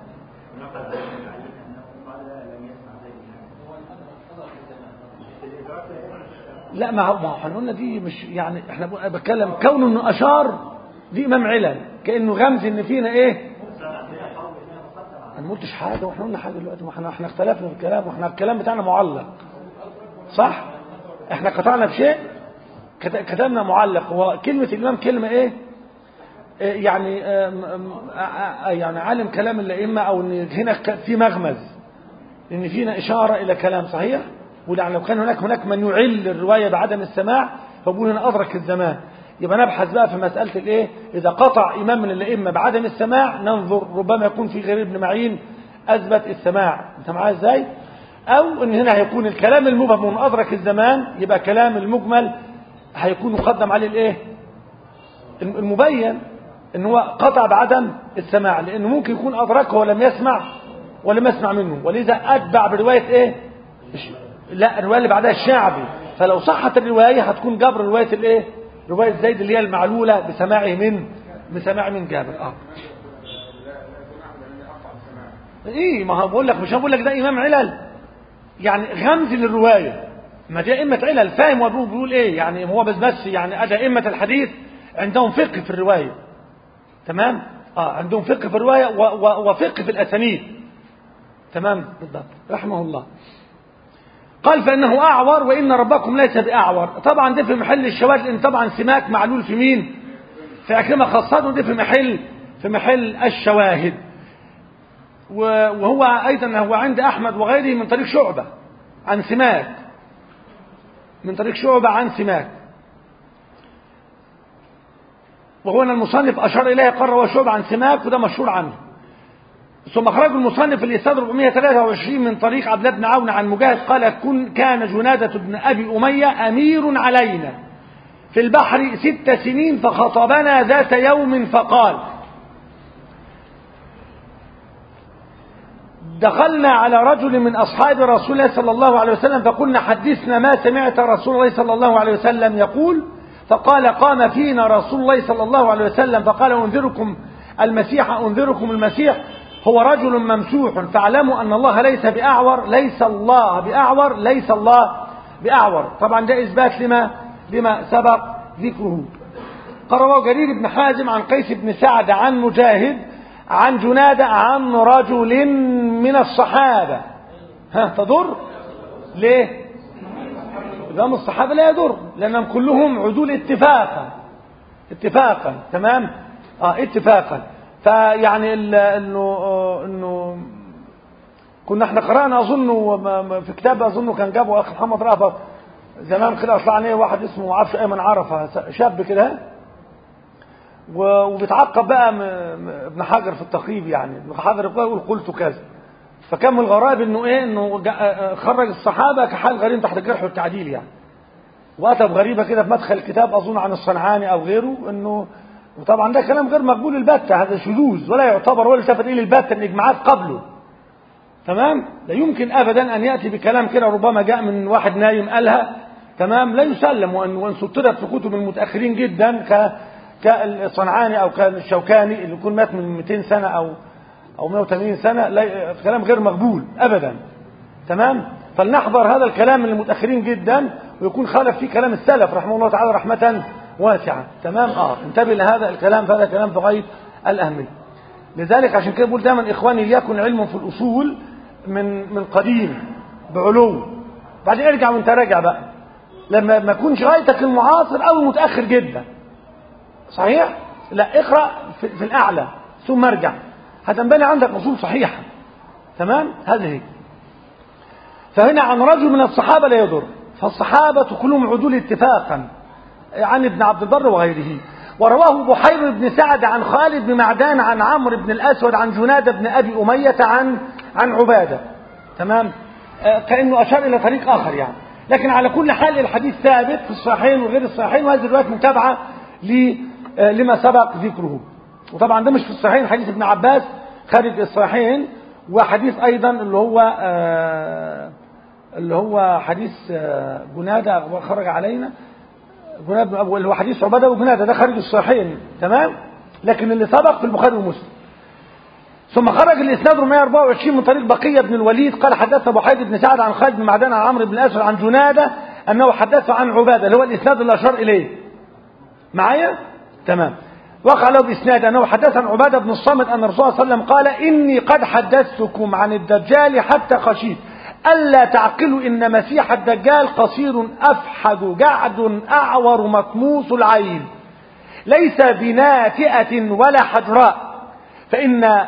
لا ما هو ما هو احنا قلنا دي مش يعني احنا بتكلم كونه انه اشار دي امام علل كانه غمز ان فينا ايه انا ما قلتش حاجه واحنا قلنا حاجه دلوقتي ما احنا احنا اختلفنا في الكلام واحنا الكلام بتاعنا معلق صح احنا قطعنا بشيء كتبنا معلق هو كلمه الامام كلمه ايه يعني يعني عالم كلام الائمه او ان هنا في مغمز ان فينا اشاره الى كلام صحيح ولعل لو كان هناك هناك من يعل الروايه بعدم السماع فبقول هنا ادرك الزمان يبقى نبحث بقى في مساله الايه اذا قطع امام من الائمه بعدم السماع ننظر ربما يكون في غير ابن معين اثبت السماع انت معايا ازاي او ان هنا هيكون الكلام المبهم من ادرك الزمان يبقى كلام المجمل هيكون مقدم عليه الايه المبين ان هو قطع بعدم السماع لانه ممكن يكون ادركه ولم يسمع ولم يسمع منه ولذا اتبع بروايه ايه لا الروايه اللي بعدها الشعبي فلو صحت الروايه هتكون جبر روايه الايه روايه زيد اللي هي المعلوله بسماعه من بسماعه من جابر اه ايه ما هو بقول لك مش هقول لك ده امام علل يعني غمز للروايه ما دي ائمه علل فاهم وابوه بيقول ايه يعني هو بس بس يعني ادى ائمه الحديث عندهم فقه في الروايه تمام اه عندهم فقه في الروايه وفقه في الاسانيد تمام بالضبط رحمه الله قال فانه اعور وان ربكم ليس باعور طبعا ده في محل الشواذ لان طبعا سماك معلول في مين في عكرمه خاصته ده في محل في محل الشواهد وهو ايضا هو عند احمد وغيره من طريق شعبه عن سماك من طريق شعبه عن سماك وهو المصنف أشار إليه قال رواه شعب عن سماك وده مشهور عنه ثم أخرج المصنف الإسناد 423 من طريق عبد الله بن عون عن مجاهد قال كن كان جنادة بن أبي أمية أمير علينا في البحر ست سنين فخطبنا ذات يوم فقال دخلنا على رجل من أصحاب رسول الله صلى الله عليه وسلم فقلنا حدثنا ما سمعت رسول الله صلى الله عليه وسلم يقول فقال قام فينا رسول الله صلى الله عليه وسلم فقال انذركم المسيح انذركم المسيح هو رجل ممسوح فاعلموا ان الله ليس باعور ليس الله باعور ليس الله باعور طبعا ده اثبات لما لما سبق ذكره قرأه جرير بن حازم عن قيس بن سعد عن مجاهد عن جنادة عن رجل من الصحابة ها تضر ليه إمام الصحابة لا يضر لأنهم كلهم عدول اتفاقا اتفاقا تمام اه اتفاقا فيعني ال- انه آه، انه كنا احنا قرانا اظن وما- ما- في كتاب اظن كان جابه اخ محمد رأفت زمان كده اطلع عليه واحد اسمه ما اعرفش ايمن عرفه شاب كده و- وبيتعقب بقى م- م- ابن حجر في التقريب يعني ابن حجر يقول قلت كذا فكان من الغرائب انه ايه انه جا- خرج الصحابه كحال غريب تحت الجرح والتعديل يعني واتى بغريبه كده في مدخل الكتاب اظن عن الصنعاني او غيره انه وطبعا ده كلام غير مقبول البتة هذا شذوذ ولا يعتبر ولا يلتفت اليه البتة الاجماعات قبله تمام لا يمكن ابدا ان ياتي بكلام كده ربما جاء من واحد نايم قالها تمام لا يسلم وان وان سطرت في كتب المتاخرين جدا ك كالصنعاني او كان الشوكاني اللي يكون مات من 200 سنه او او 180 سنه لا كلام غير مقبول ابدا تمام فلنحذر هذا الكلام من المتاخرين جدا ويكون خالف فيه كلام السلف رحمه الله تعالى رحمه واسعه تمام اه انتبه لهذا الكلام فهذا كلام في غايه الاهميه لذلك عشان كده بقول دايما اخواني ليكن علم في الاصول من من قديم بعلو بعدين ارجع وانت راجع بقى لما ما يكونش غايتك المعاصر او المتاخر جدا صحيح لا اقرا في, في الاعلى ثم ارجع هتنبني عندك اصول صحيحه تمام هذه هي فهنا عن رجل من الصحابه لا يضر فالصحابه كلهم عدول اتفاقا عن ابن عبد البر وغيره ورواه بحير بن سعد عن خالد بن معدان عن عمرو بن الاسود عن جناده بن ابي اميه عن عن عباده تمام آه، كانه اشار الى طريق اخر يعني لكن على كل حال الحديث ثابت في الصحيحين وغير الصحيحين وهذه الروايات متابعه ل- آه، لما سبق ذكره وطبعا ده مش في الصحيحين حديث ابن عباس خارج الصحيحين وحديث ايضا اللي هو آه، اللي هو حديث آه، جناده خرج علينا جناد بن أبو اللي هو حديث عبادة وجنادة ده خارج الصحيحين تمام لكن اللي سبق في البخاري ومسلم ثم خرج الاسناد 424 من طريق بقيه بن الوليد قال حدثنا ابو حيد بن سعد عن خالد بن معدان عن عمرو بن الاسود عن جناده انه حدثه عن عباده اللي هو الاسناد اللي اشار اليه معايا تمام وقع له باسناد انه حدث عن عباده بن الصامت ان الرسول صلى الله عليه وسلم قال اني قد حدثتكم عن الدجال حتى خشيت الا تعقلوا ان مسيح الدجال قصير افحج جعد اعور مكموس العين ليس بناتئه ولا حجراء فان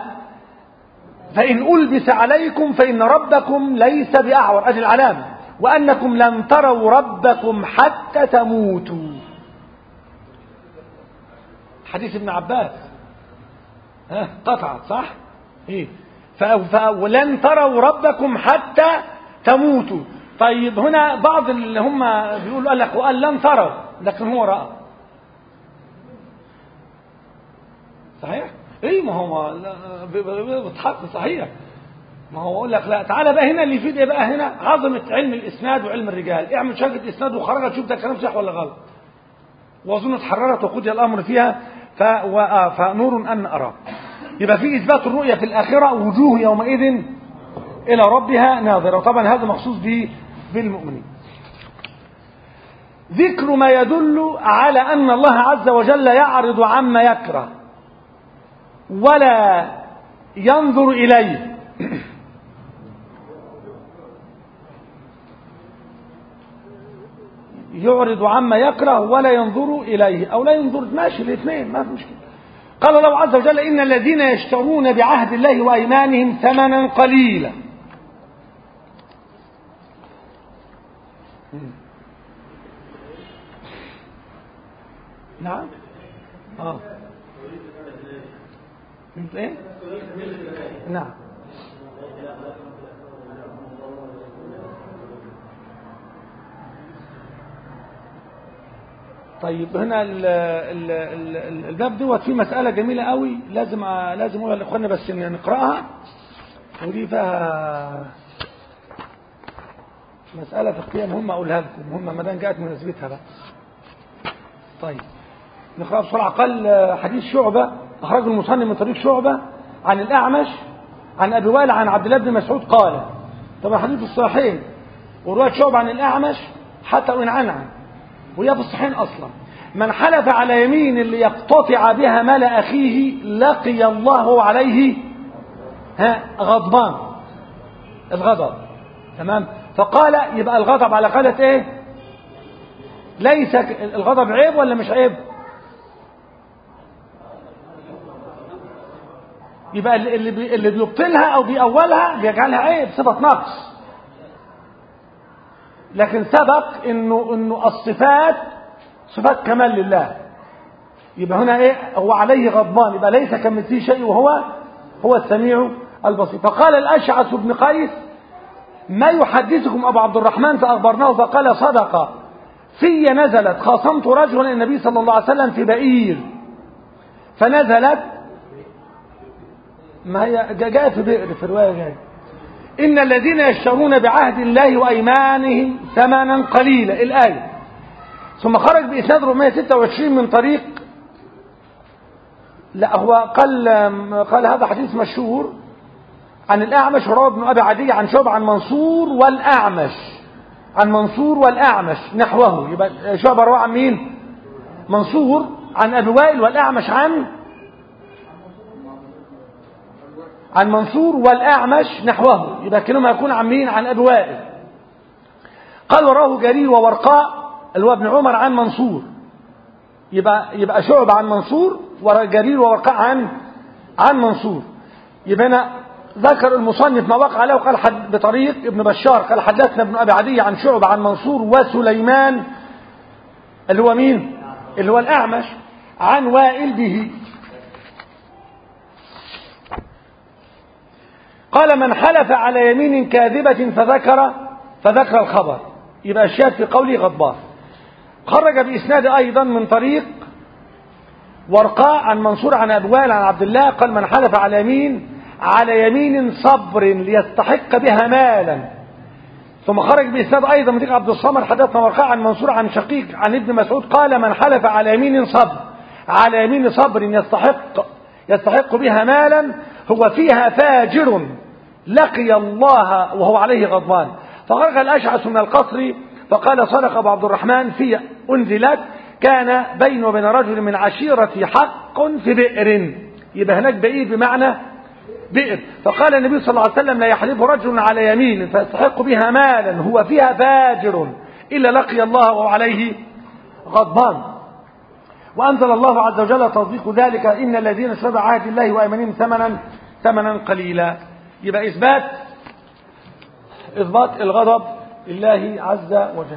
فإن ألبس عليكم فإن ربكم ليس بأعور أدي العلامة وأنكم لن تروا ربكم حتى تموتوا حديث ابن عباس ها قطعت صح ايه ف- ف- ولن تروا ربكم حتى تموتوا طيب هنا بعض اللي هم بيقولوا قال لك وقال لن تروا لكن هو رأى صحيح ايه ما هو لا- ب- ب- بتحق صحيح ما هو اقول لك لا تعالى بقى هنا اللي يفيد ايه بقى هنا عظمه علم الاسناد وعلم الرجال اعمل شركه اسناد وخرجت شوف ده كلام صح ولا غلط واظن اتحررت وقضي الامر فيها ف... و... آه، فنور ان اراه يبقى في اثبات الرؤيه في الاخره وجوه يومئذ الى ربها ناظره طبعا هذا مخصوص به بالمؤمنين ذكر ما يدل على ان الله عز وجل يعرض عما يكره ولا ينظر اليه يعرض عما يكره ولا ينظر إليه أو لا ينظر ماشي الاثنين ما في مشكلة قال الله عز وجل إن الذين يشترون بعهد الله وأيمانهم ثمنا قليلا نعم اه انت ايه نعم طيب هنا ال ال ال ال- الباب دوت فيه مسألة جميلة قوي لازم لازم اقولها لاخواننا بس إن نقراها ودي فيها مسألة فقهية مهمة أقولها لكم مهمة ما دام جاءت مناسبتها بقى طيب نقرأ بسرعة قال حديث شعبة أخرجه المصنف من طريق شعبة عن الأعمش عن أبي وائل عن عبد الله بن مسعود قال طبعا حديث الصحيحين ورواية شعبة عن الأعمش حتى وإن عنعن وهي في الصحيحين أصلا من حلف على يمين اللي يقتطع بها مال أخيه لقي الله عليه ها غضبان الغضب تمام فقال يبقى الغضب على قالت ايه ليس ك- الغضب عيب ولا مش عيب يبقى اللي بي اللي بيبطلها او بيأولها بيجعلها عيب صفة نقص لكن سبق انه انه الصفات صفات كمال لله يبقى هنا ايه هو عليه غضبان يبقى ليس كمثله شيء وهو هو السميع البصير فقال الاشعث بن قيس ما يحدثكم ابو عبد الرحمن فاخبرناه فقال صدق في نزلت خاصمت رجلا النبي صلى الله عليه وسلم في بئير فنزلت ما هي جاء في بئر في روايه جايه إن الذين يشترون بعهد الله وأيمانهم ثمنا قليلا الآية ثم خرج بإسناد 426 من طريق لا هو قال قال هذا حديث مشهور عن الأعمش وروى ابن أبي عدي عن شعب عن منصور والأعمش عن منصور والأعمش نحوه يبقى شعب روى عن مين؟ منصور عن أبي وائل والأعمش عن عن منصور والأعمش نحوه يبقى كلمة يكون عن مين عن أبي وائل قال وراه جرير وورقاء اللي هو ابن عمر عن منصور يبقى يبقى شعب عن منصور وجرير وورقاء عن عن منصور يبقى أنا ذكر المصنف ما وقع له قال حد بطريق ابن بشار قال حدثنا ابن أبي عدي عن شعب عن منصور وسليمان اللي هو مين اللي هو الأعمش عن وائل به قال من حلف على يمين كاذبة فذكر فذكر الخبر يبقى الشاهد في قوله غضبان خرج بإسناد أيضا من طريق ورقاء عن منصور عن أبوال عن عبد الله قال من حلف على يمين على يمين صبر ليستحق بها مالا ثم خرج بإسناد أيضا من طريق عبد الصمد حدثنا ورقاء عن منصور عن شقيق عن ابن مسعود قال من حلف على يمين صبر على يمين صبر يستحق يستحق بها مالا هو فيها فاجر لقي الله وهو عليه غضبان فخرج الأشعث من القصر فقال صدق أبو عبد الرحمن في أنزلت كان بين وبين رجل من عشيرتي حق في بئر يبقى هناك بئر بمعنى بئر فقال النبي صلى الله عليه وسلم لا يحلف رجل على يمين فيستحق بها مالا هو فيها فاجر إلا لقي الله وهو عليه غضبان وأنزل الله عز وجل تصديق ذلك إن الذين شربوا عهد الله وأيمانهم ثمنا ثمنا قليلا يبقى إثبات إثبات الغضب لله عز وجل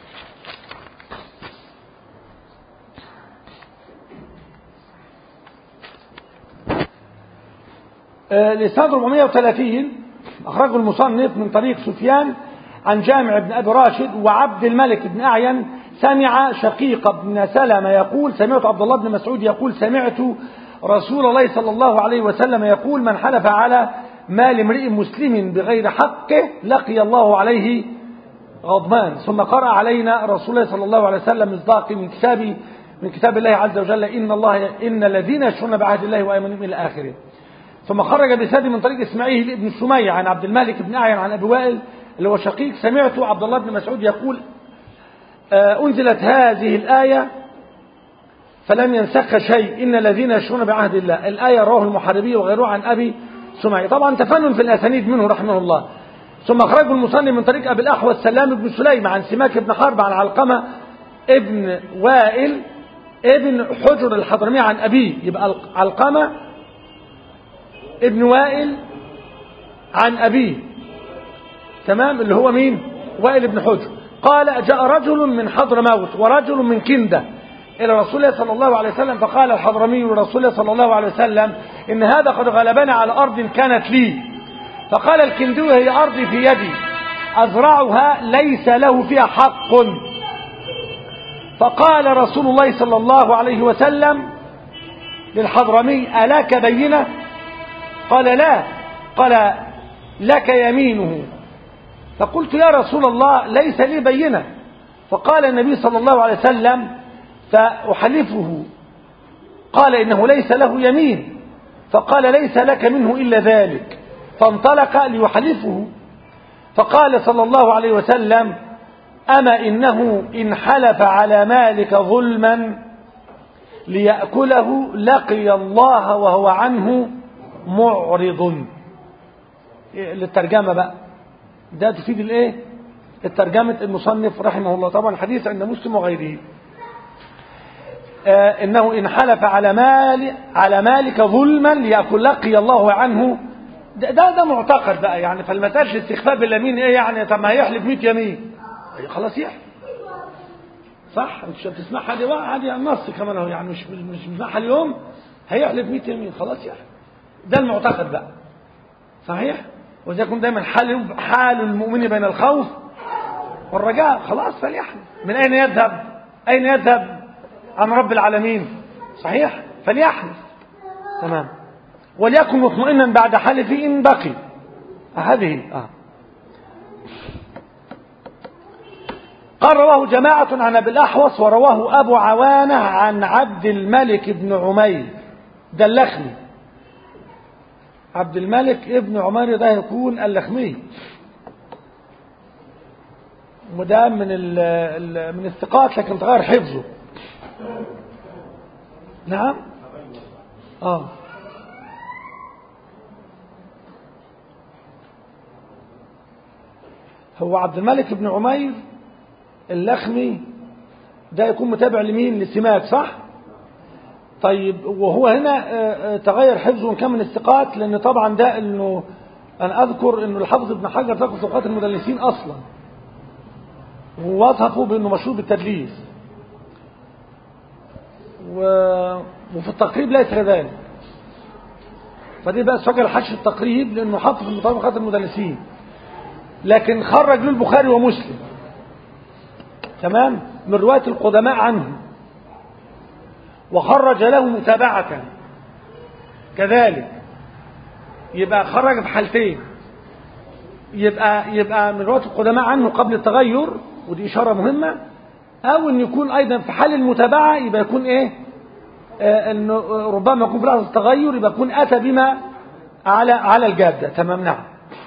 لسان 430 أخرجه المصنف من طريق سفيان عن جامع بن أبي راشد وعبد الملك بن أعين سمع شقيق بن سلمة يقول سمعت عبد الله بن مسعود يقول سمعت رسول الله صلى الله عليه وسلم يقول من حلف على مال امرئ مسلم بغير حقه لقي الله عليه غضبان ثم قرأ علينا رسول الله صلى الله عليه وسلم مصداق من كتاب من كتاب الله عز وجل إن الله إن الذين يشرون بعهد الله وأيمانهم إلى آخره ثم خرج بسند من طريق إسماعيل بن سمية عن عبد الملك بن أعين عن أبي وائل اللي هو شقيق سمعت عبد الله بن مسعود يقول أنزلت هذه الآية فلم ينسخ شيء إن الذين يشرون بعهد الله الآية رواه المحاربي وغيره عن أبي سمعي طبعا تفنن في الأسانيد منه رحمه الله ثم أخرجه المصنف من طريق أبي الأحوى سلام بن سليم عن سماك بن حرب عن علقمة ابن وائل ابن حجر الحضرمي عن أبيه يبقى علقمة ابن وائل عن أبيه تمام اللي هو مين وائل بن حجر قال جاء رجل من حضر موت ورجل من كندة إلى رسول الله صلى الله عليه وسلم فقال الحضرمي لرسول الله صلى الله عليه وسلم إن هذا قد غلبنا على أرض كانت لي فقال الكندوي هي أرضي في يدي أزرعها ليس له فيها حق فقال رسول الله صلى الله عليه وسلم للحضرمي ألاك بينة قال لا قال لك يمينه فقلت يا رسول الله ليس لي بينة فقال النبي صلى الله عليه وسلم فأحلفه قال إنه ليس له يمين فقال ليس لك منه إلا ذلك فانطلق ليحلفه فقال صلى الله عليه وسلم أما إنه إن حلف على مالك ظلما ليأكله لقي الله وهو عنه معرض للترجمة بقى ده تفيد الايه الترجمة المصنف رحمه الله طبعا الحديث عند مسلم وغيره آه انه ان حلف على مال على مالك ظلما ليأكل لقي الله عنه ده ده, ده معتقد بقى يعني فالمسألة استخفاف باليمين ايه يعني طب ما هيحلف 100 يمين خلاص يحلف صح انت مش بتسمعها دي بقى عادي النص كمان اهو يعني مش مش بتسمعها اليوم هيحلف 100 يمين خلاص يحلف ده المعتقد بقى صحيح وإذا يكون دايما حال حال المؤمن بين الخوف والرجاء خلاص فليحلف من أين يذهب أين يذهب عن رب العالمين صحيح فليحلف تمام وليكن مطمئنا بعد حلفه إن بقي هذه آه. قال رواه جماعة عن أبي الأحوص ورواه أبو عوانة عن عبد الملك بن عمير ده اللخمي عبد الملك ابن عمير ده يكون اللخمي وده من ال ال من الثقات لكن تغير حفظه نعم اه هو عبد الملك بن عمير اللخمي ده يكون متابع لمين لسماك صح طيب وهو هنا تغير حفظه ان كان من الثقات لان طبعا ده انه انا اذكر انه الحافظ ابن حجر ذكر ثقات المدلسين اصلا ووصفه بانه مشهور بالتدليس و... وفي التقريب ليس كذلك فدي بقى سجل حش التقريب لانه حافظ من طبقات المدلسين لكن خرج له البخاري ومسلم تمام من روايه القدماء عنه وخرج له متابعة كذلك يبقى خرج بحالتين يبقى يبقى من رواية القدماء عنه قبل التغير ودي إشارة مهمة أو أن يكون أيضا في حال المتابعة يبقى يكون إيه آه أنه ربما يكون في لحظة التغير يبقى يكون أتى بما على على الجادة تمام نعم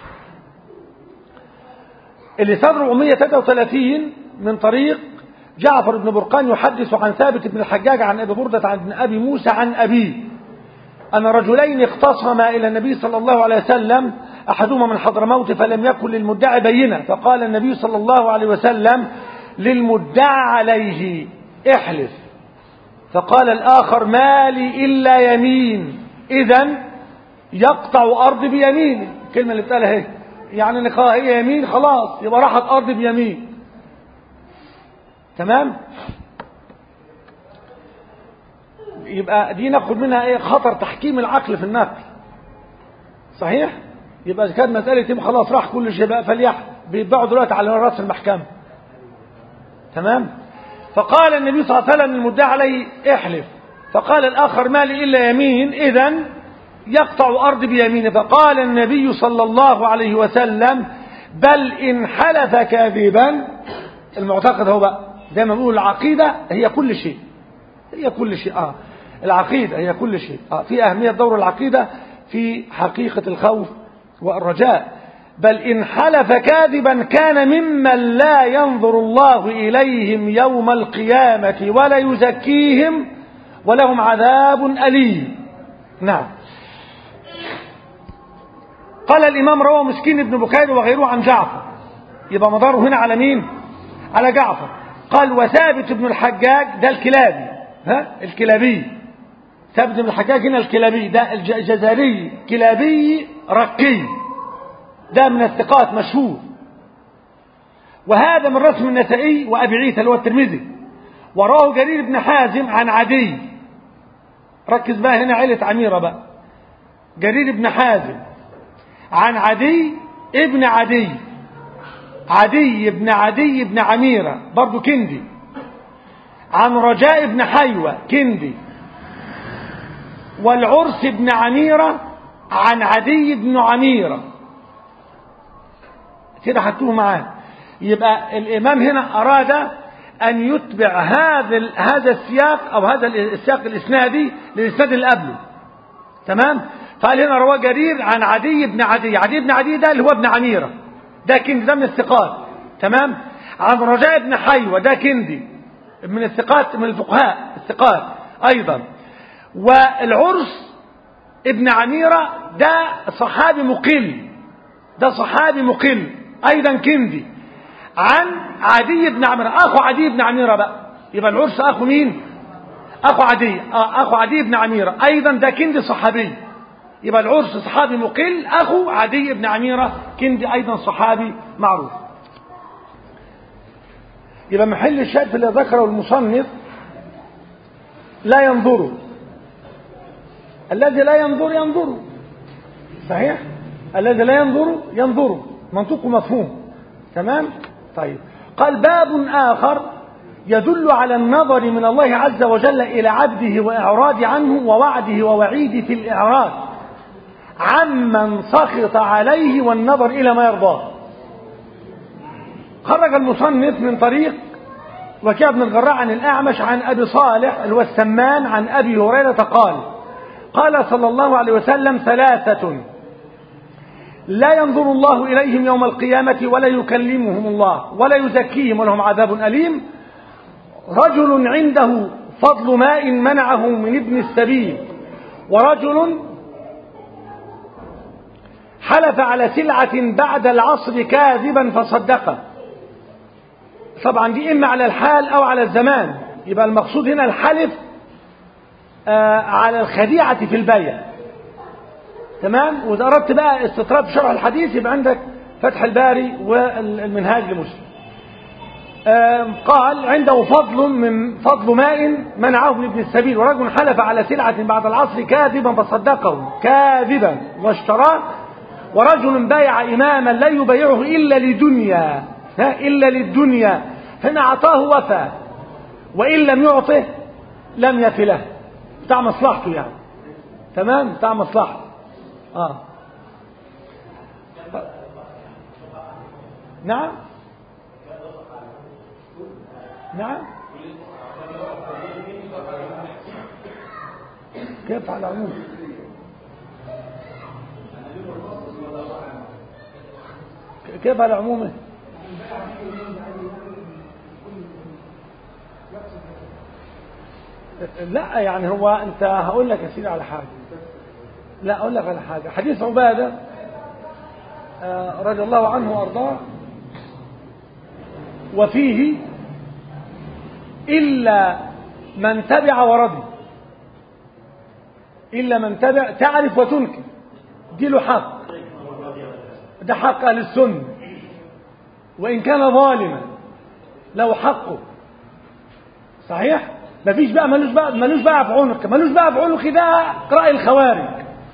اللي صدر 433 من طريق جعفر بن برقان يحدث عن ثابت بن الحجاج عن أبي بردة عن أبي موسى عن أبيه أن رجلين اختصما إلى النبي صلى الله عليه وسلم أحدهما من حضرموت فلم يكن للمدعي بينة فقال النبي صلى الله عليه وسلم للمدعى عليه احلف فقال الآخر ما لي إلا يمين إذا يقطع أرض بيمينه الكلمة اللي بتقالها هي يعني نقاها هي يمين خلاص يبقى راحت أرض بيمين تمام يبقى دي ناخد منها ايه خطر تحكيم العقل في النقل صحيح يبقى كانت مسألة يتم خلاص راح كل شيء بقى فليح بيتباعوا دلوقتي على راس المحكمة تمام فقال النبي صلى الله عليه وسلم المدعي عليه احلف فقال الآخر ما لي إلا يمين إذا يقطع أرض بيمينه فقال النبي صلى الله عليه وسلم بل إن حلف كاذبا المعتقد هو بقى زي ما بنقول العقيدة هي كل شيء هي كل شيء آه العقيدة هي كل شيء آه في أهمية دور العقيدة في حقيقة الخوف والرجاء بل إن حلف كاذبا كان ممن لا ينظر الله إليهم يوم القيامة ولا يزكيهم ولهم عذاب أليم نعم قال الإمام روى مسكين بن بكير وغيره عن جعفر يبقى مداره هنا على مين على جعفر قال وثابت بن الحجاج ده الكلابي ها الكلابي ثابت بن الحجاج هنا الكلابي ده الجزري كلابي رقي ده من الثقات مشهور وهذا من رسم النسائي وابي عيسى اللي هو الترمذي وراه جرير بن حازم عن عدي ركز بقى هنا عيلة عميرة بقى جرير بن حازم عن عدي ابن عدي عدي بن عدي بن عميرة برضو كندي عن رجاء بن حيوة كندي والعرس بن عميرة عن عدي بن عميرة كده حطوه معاه يبقى الإمام هنا أراد أن يتبع هذا هذا السياق أو هذا السياق الإسنادي للإسناد اللي قبله تمام فقال هنا رواه جرير عن عدي بن عدي عدي بن عدي ده اللي هو ابن عميرة ده كندي ده من الثقات تمام عن رجاء بن حيوة ده كندي من الثقات من الفقهاء الثقات أيضا والعرس ابن عميرة ده صحابي مقل ده صحابي مقل أيضا كندي عن عدي بن عميرة أخو عدي بن عميرة بقى يبقى العرس أخو مين أخو عدي آه أخو عدي بن عميرة أيضا ده كندي صحابي يبقى العرس صحابي مقل أخو عدي بن عميرة كندي أيضا صحابي معروف يبقى محل الشاهد اللي ذكره المصنف لا ينظر الذي لا ينظر ينظر صحيح الذي لا ينظر ينظر منطق مفهوم تمام طيب قال باب آخر يدل على النظر من الله عز وجل إلى عبده وإعراض عنه ووعده ووعيده في الإعراض عمن سخط عليه والنظر إلى ما يرضاه خرج المصنف من طريق وكيع بن الجراح عن الأعمش عن أبي صالح اللي هو السمان عن أبي هريرة قال قال صلى الله عليه وسلم ثلاثة لا ينظر الله إليهم يوم القيامة ولا يكلمهم الله ولا يزكيهم ولهم عذاب أليم رجل عنده فضل ماء منعه من ابن السبيل ورجل حلف على سلعة بعد العصر كاذبا فصدقه طبعا دي إما على الحال أو على الزمان يبقى المقصود هنا الحلف آه على الخديعة في البيع تمام وإذا أردت بقى استطراد شرح الحديث يبقى عندك فتح الباري والمنهاج لمسلم آه قال عنده فضل من فضل ماء منعه من ابن السبيل ورجل حلف على سلعة بعد العصر كاذبا فصدقه كاذبا واشتراه ورجل بايع إماما لا يبايعه إلا لدنيا إلا للدنيا فإن أعطاه وفى وإن لم يعطه لم يفي له بتاع مصلحته يعني تمام بتاع مصلحته آه. نعم نعم كيف على العموم كيف على عمومه لا يعني هو انت هقول لك يا سيدي على حاجه لا اقول لك على حاجه حديث عباده آه رضي الله عنه وارضاه وفيه الا من تبع ورضي الا من تبع تعرف وتنكر دي له حق ده حق اهل السنه وان كان ظالما له حقه صحيح مفيش بقى ملوش بقى ملوش بقى في عنق ملوش بقى في عنق ده رأي الخوارج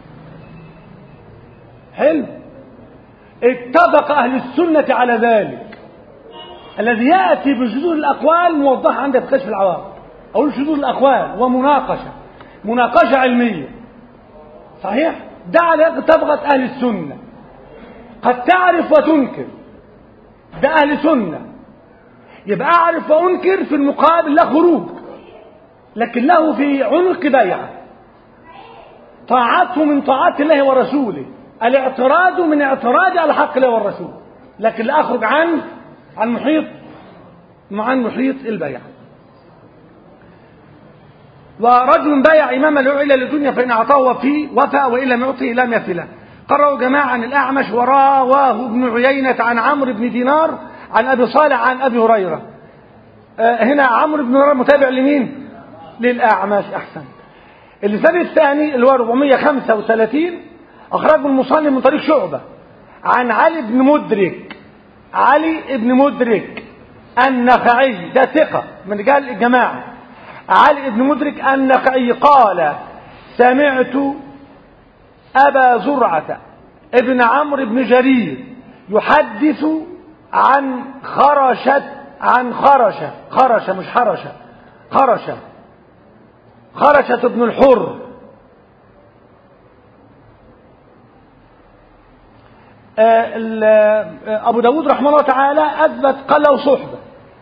حلو اتفق أهل السنة على ذلك الذي يأتي بشذوذ الأقوال موضحة عندك في كشف العوام أقول شذوذ الأقوال ومناقشة مناقشة علمية صحيح ده على طبقة أهل السنة قد تعرف وتنكر ده أهل سنة يبقى أعرف وأنكر في المقابل لا خروج لكن له في عنق بيع طاعته من طاعات الله ورسوله الاعتراض من اعتراض على حق الله والرسول لكن لا أخرج عن عن محيط عن محيط البيع ورجل بايع إماما له إلا للدنيا فإن أعطاه وفي وفى وإن لم يعطه لم يفي له قرأوا جماعة عن الأعمش وراواه ابن عيينة عن عمرو بن دينار عن أبي صالح عن أبي هريرة آه هنا عمرو بن هريرة متابع لمين للأعمش أحسن اللسان الثاني اللي هو 435 أخرجه المصنف من طريق شعبة عن علي بن مدرك علي بن مدرك النخعي ده ثقة من رجال الجماعة علي بن مدرك النخعي قال سمعت أبا زرعة ابن عمرو بن جرير يحدث عن خرشة عن خرشة خرشة مش حرشة خرشة خرشة بن الحر أبو داود رحمه الله تعالى أثبت قال له صحبة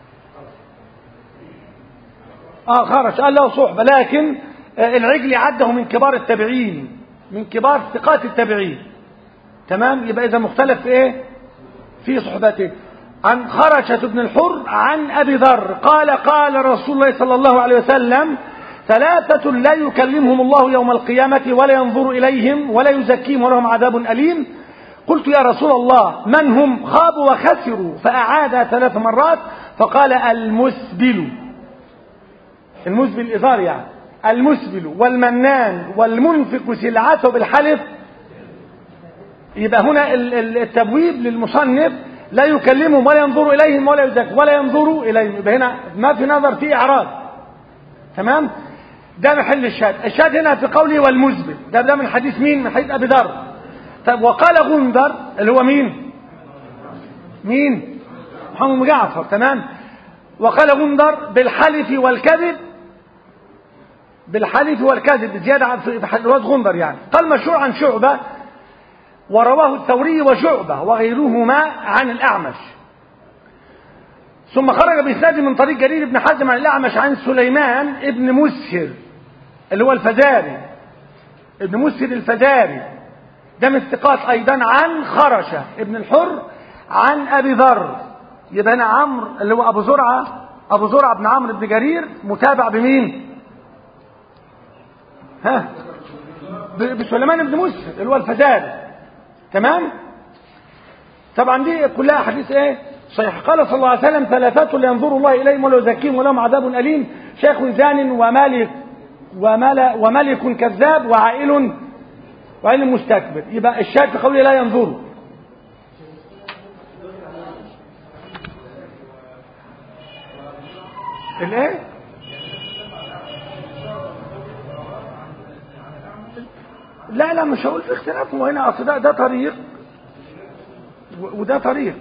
آه خرج قال له صحبة لكن العجل عده من كبار التابعين من كبار ثقات التابعين تمام يبقى إذا مختلف في إيه في صحبته عن خرشة بن الحر عن أبي ذر قال قال رسول الله صلى الله عليه وسلم ثلاثة لا يكلمهم الله يوم القيامة ولا ينظر إليهم ولا يزكيهم ولهم عذاب أليم قلت يا رسول الله من هم خابوا وخسروا فأعاد ثلاث مرات فقال المسبل المسبل الإزار يعني المسبل والمنان والمنفق سلعته بالحلف يبقى هنا التبويب للمصنف لا يكلمهم ولا ينظر إليهم ولا يزكي ولا ينظر إليهم يبقى هنا ما في نظر في إعراض تمام ده محل الشاهد الشاهد هنا في قوله والمزبل ده ده من حديث مين من حديث أبي ذر طب وقال غندر اللي هو مين مين محمد بن جعفر تمام وقال غندر بالحلف والكذب بالحلف والكذب زيادة عن في رواية غندر يعني قال مشهور عن شعبة ورواه الثوري وشعبة وغيرهما عن الأعمش ثم خرج بإسناد من طريق جرير بن حزم عن الأعمش عن سليمان ابن مسهر اللي هو الفزاري ابن مسهر الفزاري ده من الثقات أيضا عن خرشة ابن الحر عن أبي ذر يبقى هنا عمرو اللي هو أبو زرعة أبو زرعة بن عمرو بن جرير متابع بمين؟ ها؟ بسليمان بن مسهر اللي هو الفزاري تمام؟ طبعا دي كلها حديث ايه؟ صحيح قال صلى الله عليه وسلم ثلاثة لا ينظر الله إليهم ولا يزكيهم ولهم عذاب أليم شيخ زان ومالك ومل وملك كذاب وعائل وعائل مستكبر يبقى الشاهد في قوله لا ينظروا الايه لا لا مش هقول في اختلاف هو هنا اصل ده, ده طريق وده طريق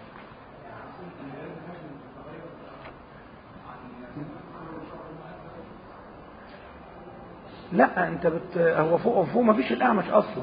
لا انت بت هو فوق فوق ما فيش الاعمش اصلا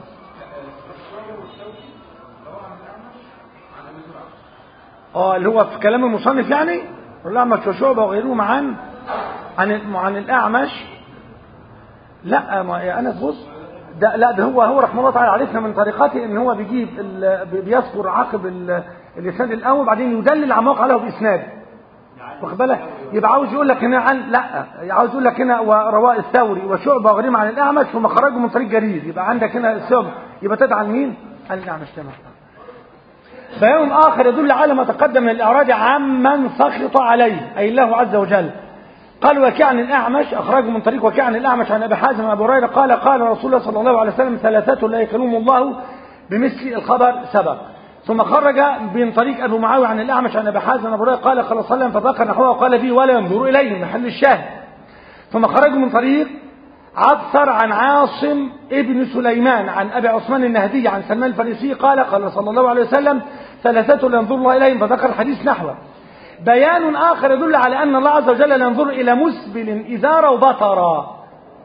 اه اللي هو في كلام المصنف يعني الاعمش وشعبه وغيرهم عن عن عن الاعمش لا ما يا انس بص ده لا ده هو هو رحمه الله تعالى عرفنا من طريقته ان هو بيجيب بيذكر عقب الاسناد الاول بعدين يدلل على موقع له باسناد واخد بالك يبقى عاوز يقول لك هنا عن لا عاوز يقول لك هنا ورواء الثوري وشعبه وغريم عن الاعمش ثم خرجوا من طريق جرير يبقى عندك هنا الثوب يبقى تدعى مين؟ عن الاعمش تمام بيان اخر يدل على ما تقدم من الاعراض عمن سخط عليه اي الله عز وجل قال وكي عن الأعمش أخرجه من طريق وكي عن الأعمش عن أبي حازم وأبي هريرة قال قال رسول الله صلى الله عليه وسلم ثلاثة لا يكلمهم الله بمثل الخبر سبق ثم خرج من طريق أبو معاوية عن الأعمش عن أبي حازم وأبي هريرة قال قال صلى الله عليه وسلم فذكر نحوه وقال فيه ولا ينظر إليه محل الشاهد ثم خرجوا من طريق عبثر عن عاصم ابن سليمان عن أبي عثمان النهدي عن سلمان الفارسي قال قال صلى الله عليه وسلم ثلاثة لا ينظر الله إليهم فذكر الحديث نحوه بيان آخر يدل على أن الله عز وجل لا ينظر إلى مسبل إزارة وبطرا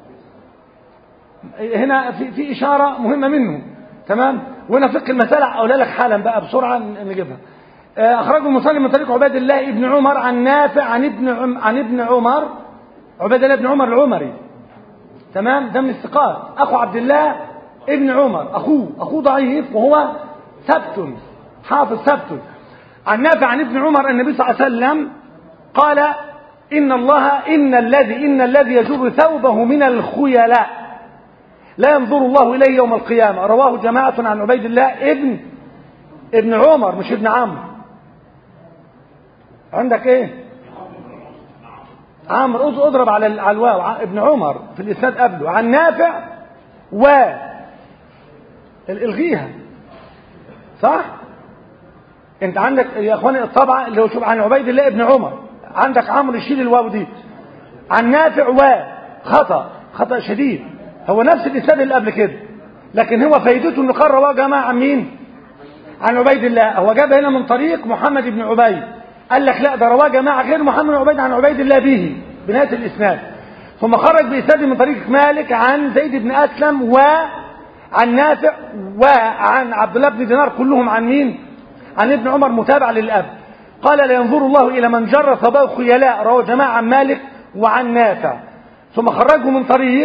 هنا في, في إشارة مهمة منه تمام وهنا فقه المسألة أقولها لك حالا بقى بسرعة نجيبها أخرجه المسلم من طريق عباد الله ابن عمر عن نافع عن ابن عم عن ابن عمر عباد الله بن عمر العمري تمام ده من الثقات أخو عبد الله ابن عمر أخوه أخوه ضعيف وهو ثبت حافظ ثبت عن نافع عن ابن عمر النبي صلى الله عليه وسلم قال إن الله إن الذي إن الذي يجر ثوبه من الخيلاء لا ينظر الله إليه يوم القيامة رواه جماعة عن عبيد الله ابن ابن عمر مش ابن عمرو عندك ايه عمرو اضرب على الواو ابن عمر في الاسناد قبله عن نافع و الغيها صح انت عندك يا اخواني الطبعه اللي هو شوف عن عبيد الله ابن عمر عندك عمرو يشيل الواو دي عن نافع و خطا خطا شديد هو نفس الاسناد اللي قبل كده لكن هو فايدته انه قال رواه جماعه عن مين عن عبيد الله هو جاب هنا من طريق محمد بن عبيد قال لك لا ده رواه جماعه غير محمد بن عبيد عن عبيد الله به بنهايه الاسناد ثم خرج باسناد من طريق مالك عن زيد بن اسلم وعن نافع وعن عبد الله بن دينار كلهم عن مين عن ابن عمر متابع للأب قال لا ينظر الله إلى من جر ثباه خيلاء رواه جماعة عن مالك وعن نافع ثم خرجه من طريق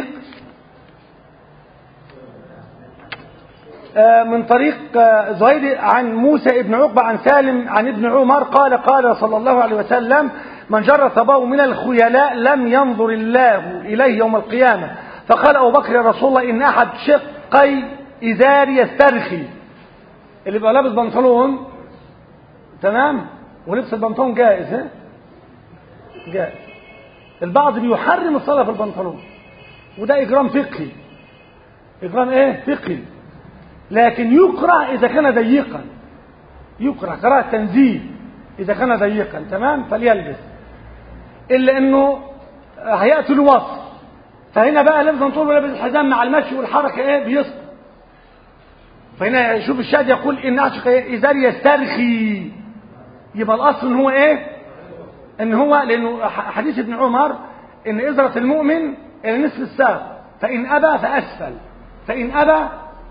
من طريق زهير عن موسى ابن عقبة عن سالم عن ابن عمر قال قال صلى الله عليه وسلم من جر ثباه من الخيلاء لم ينظر الله إليه يوم القيامة فقال أبو بكر يا رسول الله إن أحد شقي إزاري يسترخي اللي بيبقى لابس بنطلون تمام ولبس البنطلون جائز ها جائز البعض بيحرم الصلاه في البنطلون وده إجرام فقهي إجرام إيه فقهي لكن يكره إذا كان ضيقا يكره كراهة تنزيه إذا كان ضيقا تمام فليلبس إلا إنه هيأتي له وصف فهنا بقى لازم نطول ولابس الحزام مع المشي والحركة إيه بيسقط فهنا شوف الشاهد يقول إن أعشق إزار يسترخي يبقى الأصل إن هو إيه إن هو لأنه حديث ابن عمر إن إزرة المؤمن إلى نصف الساق فإن أبى فأسفل فإن أبى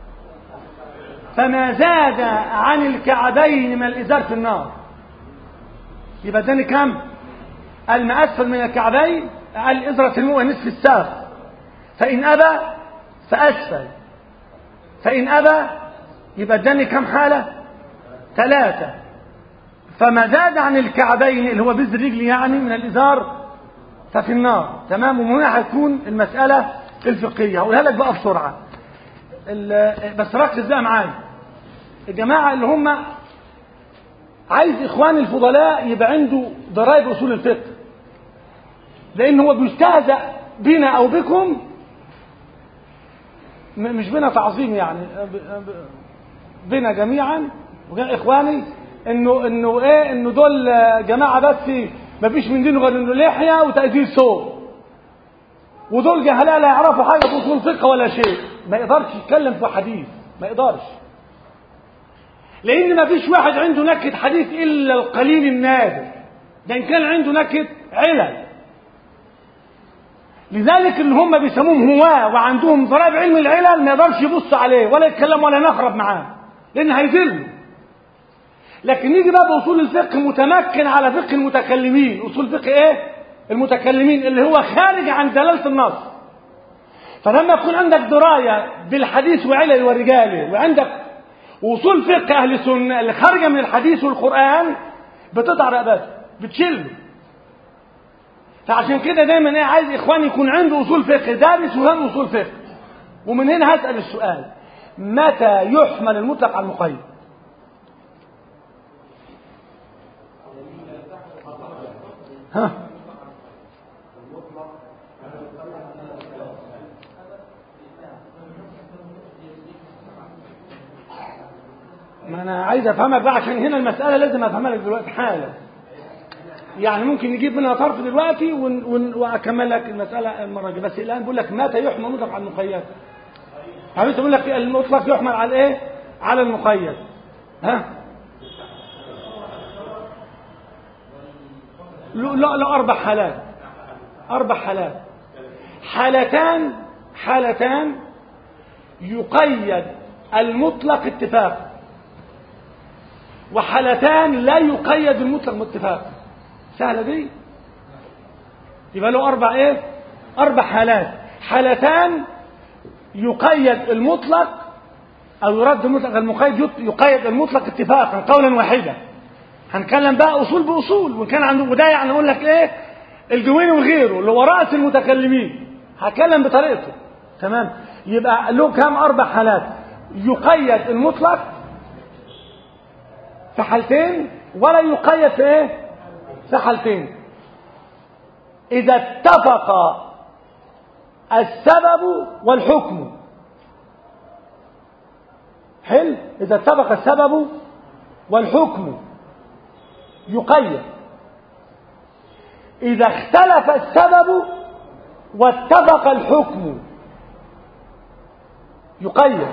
فما زاد عن الكعبين من الإزار في النار يبقى اداني كم قال ما أسفل من الكعبين قال إزرة المؤمن نصف الساق فإن أبى فأسفل فإن أبى يبقى اداني كم حالة ثلاثة فما زاد عن الكعبين اللي هو بز الرجل يعني من الإزار ففي النار تمام ومن هنا هتكون المسألة الفقهية هقولها لك بقى بسرعة بس ركز بقى معايا الجماعة اللي هم عايز إخواني الفضلاء يبقى عنده ضرائب أصول الفقه لأن هو بيستهزأ بنا أو بكم مش بنا تعظيم يعني بنا جميعا إخواني إنه إنه إيه إنه دول جماعة بس ما فيش من دينه غير إنه لحية وتأثير صوت ودول جهلاء لا يعرفوا حاجة في أصول الفقه ولا شيء ما يقدرش يتكلم في حديث ما يقدرش لأن ما فيش واحد عنده نكهة حديث إلا القليل النادر ده إن كان عنده نكهة علل لذلك اللي هم بيسموهم هواة وعندهم ضرائب علم العلل ما يقدرش يبص عليه ولا يتكلم ولا نخرب معاه لأن هيذله لكن نيجي بقى بأصول الفقه متمكن على فقه المتكلمين أصول فقه إيه؟ المتكلمين اللي هو خارج عن دلالة النص فلما يكون عندك دراية بالحديث وعلل ورجاله وعندك وصول فقه أهل السنة اللي خارجة من الحديث والقرآن بتقطع رقبته بتشله فعشان كده دايما ايه عايز اخواني يكون عنده اصول فقه دارس وهم اصول فقه ومن هنا هسأل السؤال متى يحمل المطلق على المقيد ها ما انا عايز افهمك بقى عشان هنا المساله لازم افهمها لك دلوقتي حالا يعني ممكن نجيب منها طرف دلوقتي ون... ون... واكمل لك المساله المره الجايه بس الان بقول لك متى يحمل المطلق على المقيد حبيت اقول لك المطلق يحمل على ايه على المقيد ها لا لا اربع حالات اربع حالات حالتان حالتان يقيد المطلق اتفاقا وحالتان لا يقيد المطلق باتفاق سهله دي يبقى له اربع ايه اربع حالات حالتان يقيد المطلق او يرد المطلق المقيد يقيد المطلق اتفاقا قولا واحدا هنتكلم بقى اصول باصول وان كان عنده وده يعني اقول لك ايه الجويني وغيره اللي هو راس المتكلمين هتكلم بطريقته تمام يبقى له كام اربع حالات يقيد المطلق في حالتين ولا يقيد في ايه في حالتين اذا اتفق السبب والحكم حلو اذا اتفق السبب والحكم يقيد اذا اختلف السبب واتفق الحكم يقيد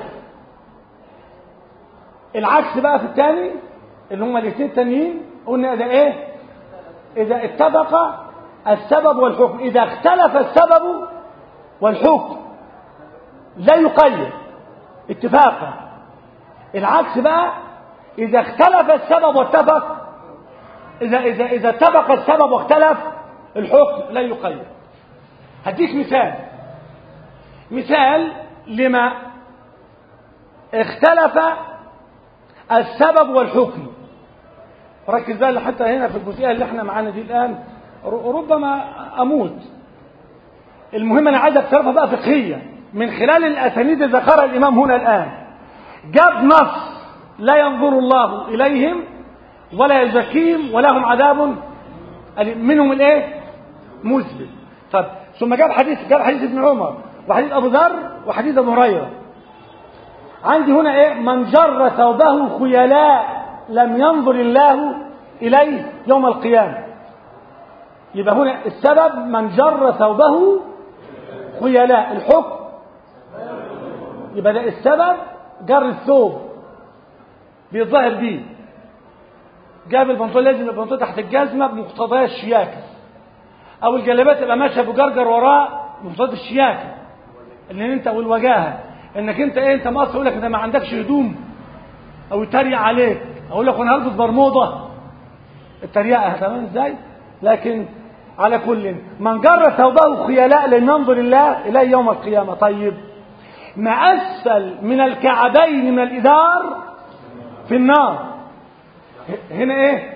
العكس بقى في الثاني اللي هم الاثنين التانيين قلنا ده ايه اذا اتفق السبب والحكم اذا اختلف السبب والحكم لا يقيد اتفاقا العكس بقى اذا اختلف السبب واتفق اذا اذا اذا اتفق السبب واختلف الحكم لا يقيد هديك مثال مثال لما اختلف السبب والحكم ركز بقى حتى هنا في الجزئيه اللي احنا معانا دي الان ربما اموت المهم انا عايزك تعرفها بقى فقهيه من خلال الاسانيد اللي ذكرها الامام هنا الان جاب نص لا ينظر الله اليهم ولا يزكيهم ولهم عذاب منهم الايه مثبت طب ثم جاب حديث جاب حديث ابن عمر وحديث ابو ذر وحديث ابو هريره عندي هنا ايه من جر ثوبه خيلاء لم ينظر الله اليه يوم القيامه يبقى هنا السبب من جر ثوبه خيلاء الحكم يبقى ده السبب جر الثوب بيتظاهر بيه جاب البنطلون لازم البنطلون تحت الجزمه بمقتضيات الشياكه او الجلابيه تبقى ماشيه بجرجر وراه بمقتضيات الشياكه اللي انت والوجاهه انك انت ايه انت مقصر يقول لك انت ما عندكش هدوم او يتريق عليك اقول لك انا هلبس برموده التريقه تمام ازاي لكن على كل من جر ثوبه خيلاء لن ينظر الله اليه يوم القيامه طيب ما اسفل من الكعبين من الازار في النار هنا ايه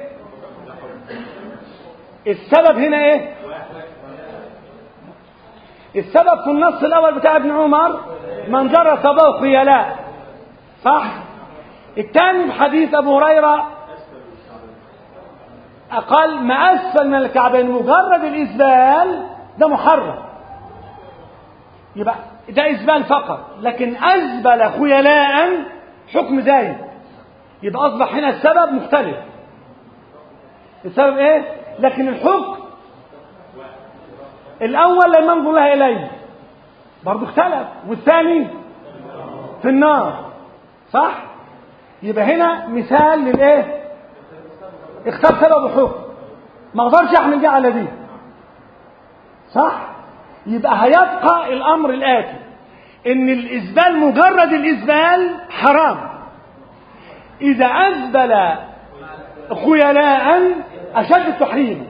السبب هنا ايه السبب في النص الاول بتاع ابن عمر من جر ثوبه خيلاء صح الثاني في حديث ابو هريره أقل ما أسفل من الكعبين مجرد الإسبال ده محرم يبقى ده إسبال فقط لكن أسبل خيلاء حكم زايد يبقى أصبح هنا السبب مختلف السبب إيه؟ لكن الحكم الأول لم ينظر لها إليه برضه اختلف والثاني في النار صح؟ يبقى هنا مثال للإيه؟ اختار سبب وحكم ما اقدرش احمل دي على دي صح يبقى هيبقى الامر الاتي ان الاسبال مجرد الاسبال حرام اذا اسبل خيلاء اشد التحريم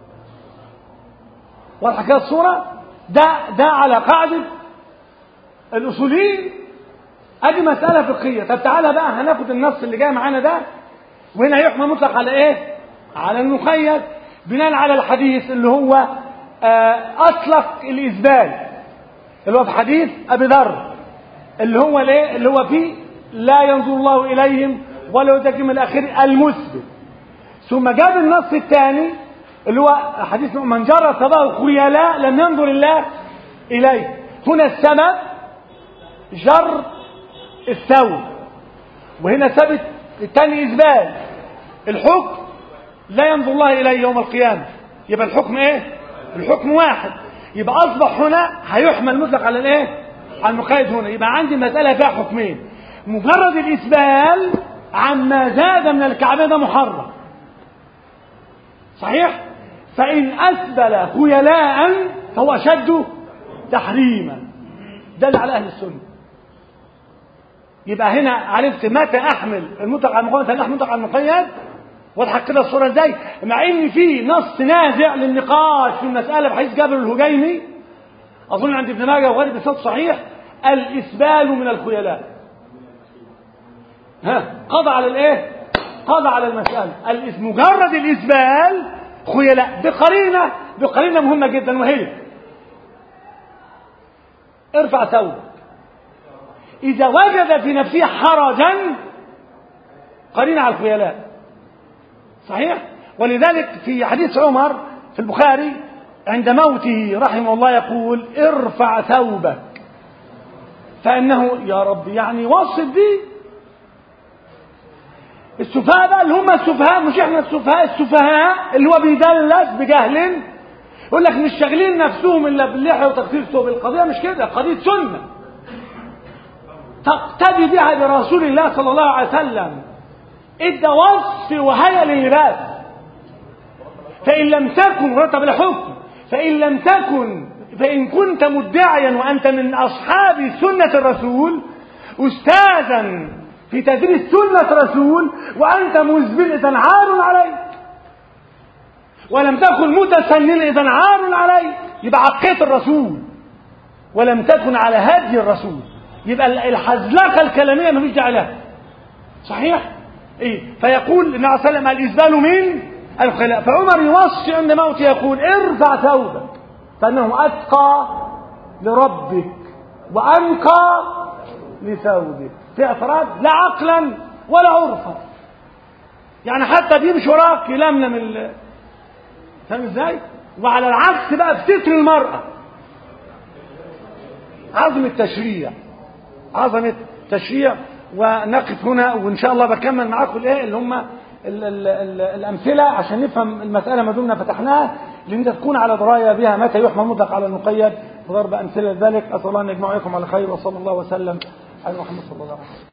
واضحه كده الصوره ده ده على قاعده الاصوليين ادي مساله فقهيه طب تعالى بقى هناخد النص اللي جاي معانا ده وهنا يحمل مطلق على ايه على المقيد بناء على الحديث اللي هو آه اطلق الاسبال اللي هو في حديث ابي ذر اللي هو ليه اللي هو فيه لا ينظر الله اليهم ولا يزكيهم الاخير المثبت ثم جاب النص الثاني اللي هو حديث من جرى صباه خيلاء لم ينظر الله اليه هنا السبب جر الثوب وهنا ثبت الثاني إثبات الحكم لا ينظر الله إليه يوم القيامة يبقى الحكم إيه؟ الحكم واحد يبقى أصبح هنا هيحمل مطلق على الإيه؟ على المقيد هنا يبقى عندي مسألة فيها حكمين مجرد الإسبال عما زاد من الكعبين ده محرم صحيح؟ فإن أسبل خيلاء فهو أشد تحريما ده اللي على أهل السنة يبقى هنا عرفت متى احمل المطلق على المقيد متى احمل المطلق على المقيد واضحه كده الصوره ازاي مع ان في نص نازع للنقاش في المساله بحيث جابر الهجيمي اظن عند ابن ماجه وغيره بصوت صحيح الاسبال من الخيلاء ها قضى على الايه قضى على المساله الإس... مجرد الاسبال خيلاء بقرينه بقرينه مهمه جدا وهي ارفع ثوبك إذا وجد في نفسه حرجا قرين على الخيلاء صحيح ولذلك في حديث عمر في البخاري عند موته رحمه الله يقول ارفع ثوبك فإنه يا رب يعني وصف دي السفهاء بقى اللي هم السفهاء مش احنا السفهاء السفهاء اللي هو بيدلس بجهل يقول لك مش شاغلين نفسهم الا باللحيه وتقصير ثوب القضيه مش كده قضيه سنه تقتدي بها برسول الله صلى الله عليه وسلم ادى وصف وهيئه للباس فان لم تكن رتب الحكم فان لم تكن فان كنت مدعيا وانت من اصحاب سنه الرسول استاذا في تدريس سنه الرسول وانت مزبل اذا عار عليك ولم تكن متسننا اذا عار عليك يبقى عقيت الرسول ولم تكن على هدي الرسول يبقى الحزلقه الكلاميه مفيش داعي لها صحيح ايه فيقول النبي عليه وسلم الاسبال من الخلاء فعمر يوصي عند موته يقول ارفع ثوبك فانه اتقى لربك وانقى لثوبك في اعتراض لا عقلا ولا عرفا يعني حتى بيمشي وراك يلملم ال فاهم ازاي؟ وعلى العكس بقى في ستر المرأة عظمة تشريع عظمة تشريع ونقف هنا وإن شاء الله بكمل معاكم الإيه اللي هم ال ال ال الأمثلة عشان نفهم المسألة ما دمنا فتحناها لأن أنت تكون على دراية بها متى يحمل مطلق على المقيد وضرب أمثلة ذلك أسأل الله أن يجمع عليكم على خير وصلى الله وسلم على محمد صلى الله عليه وسلم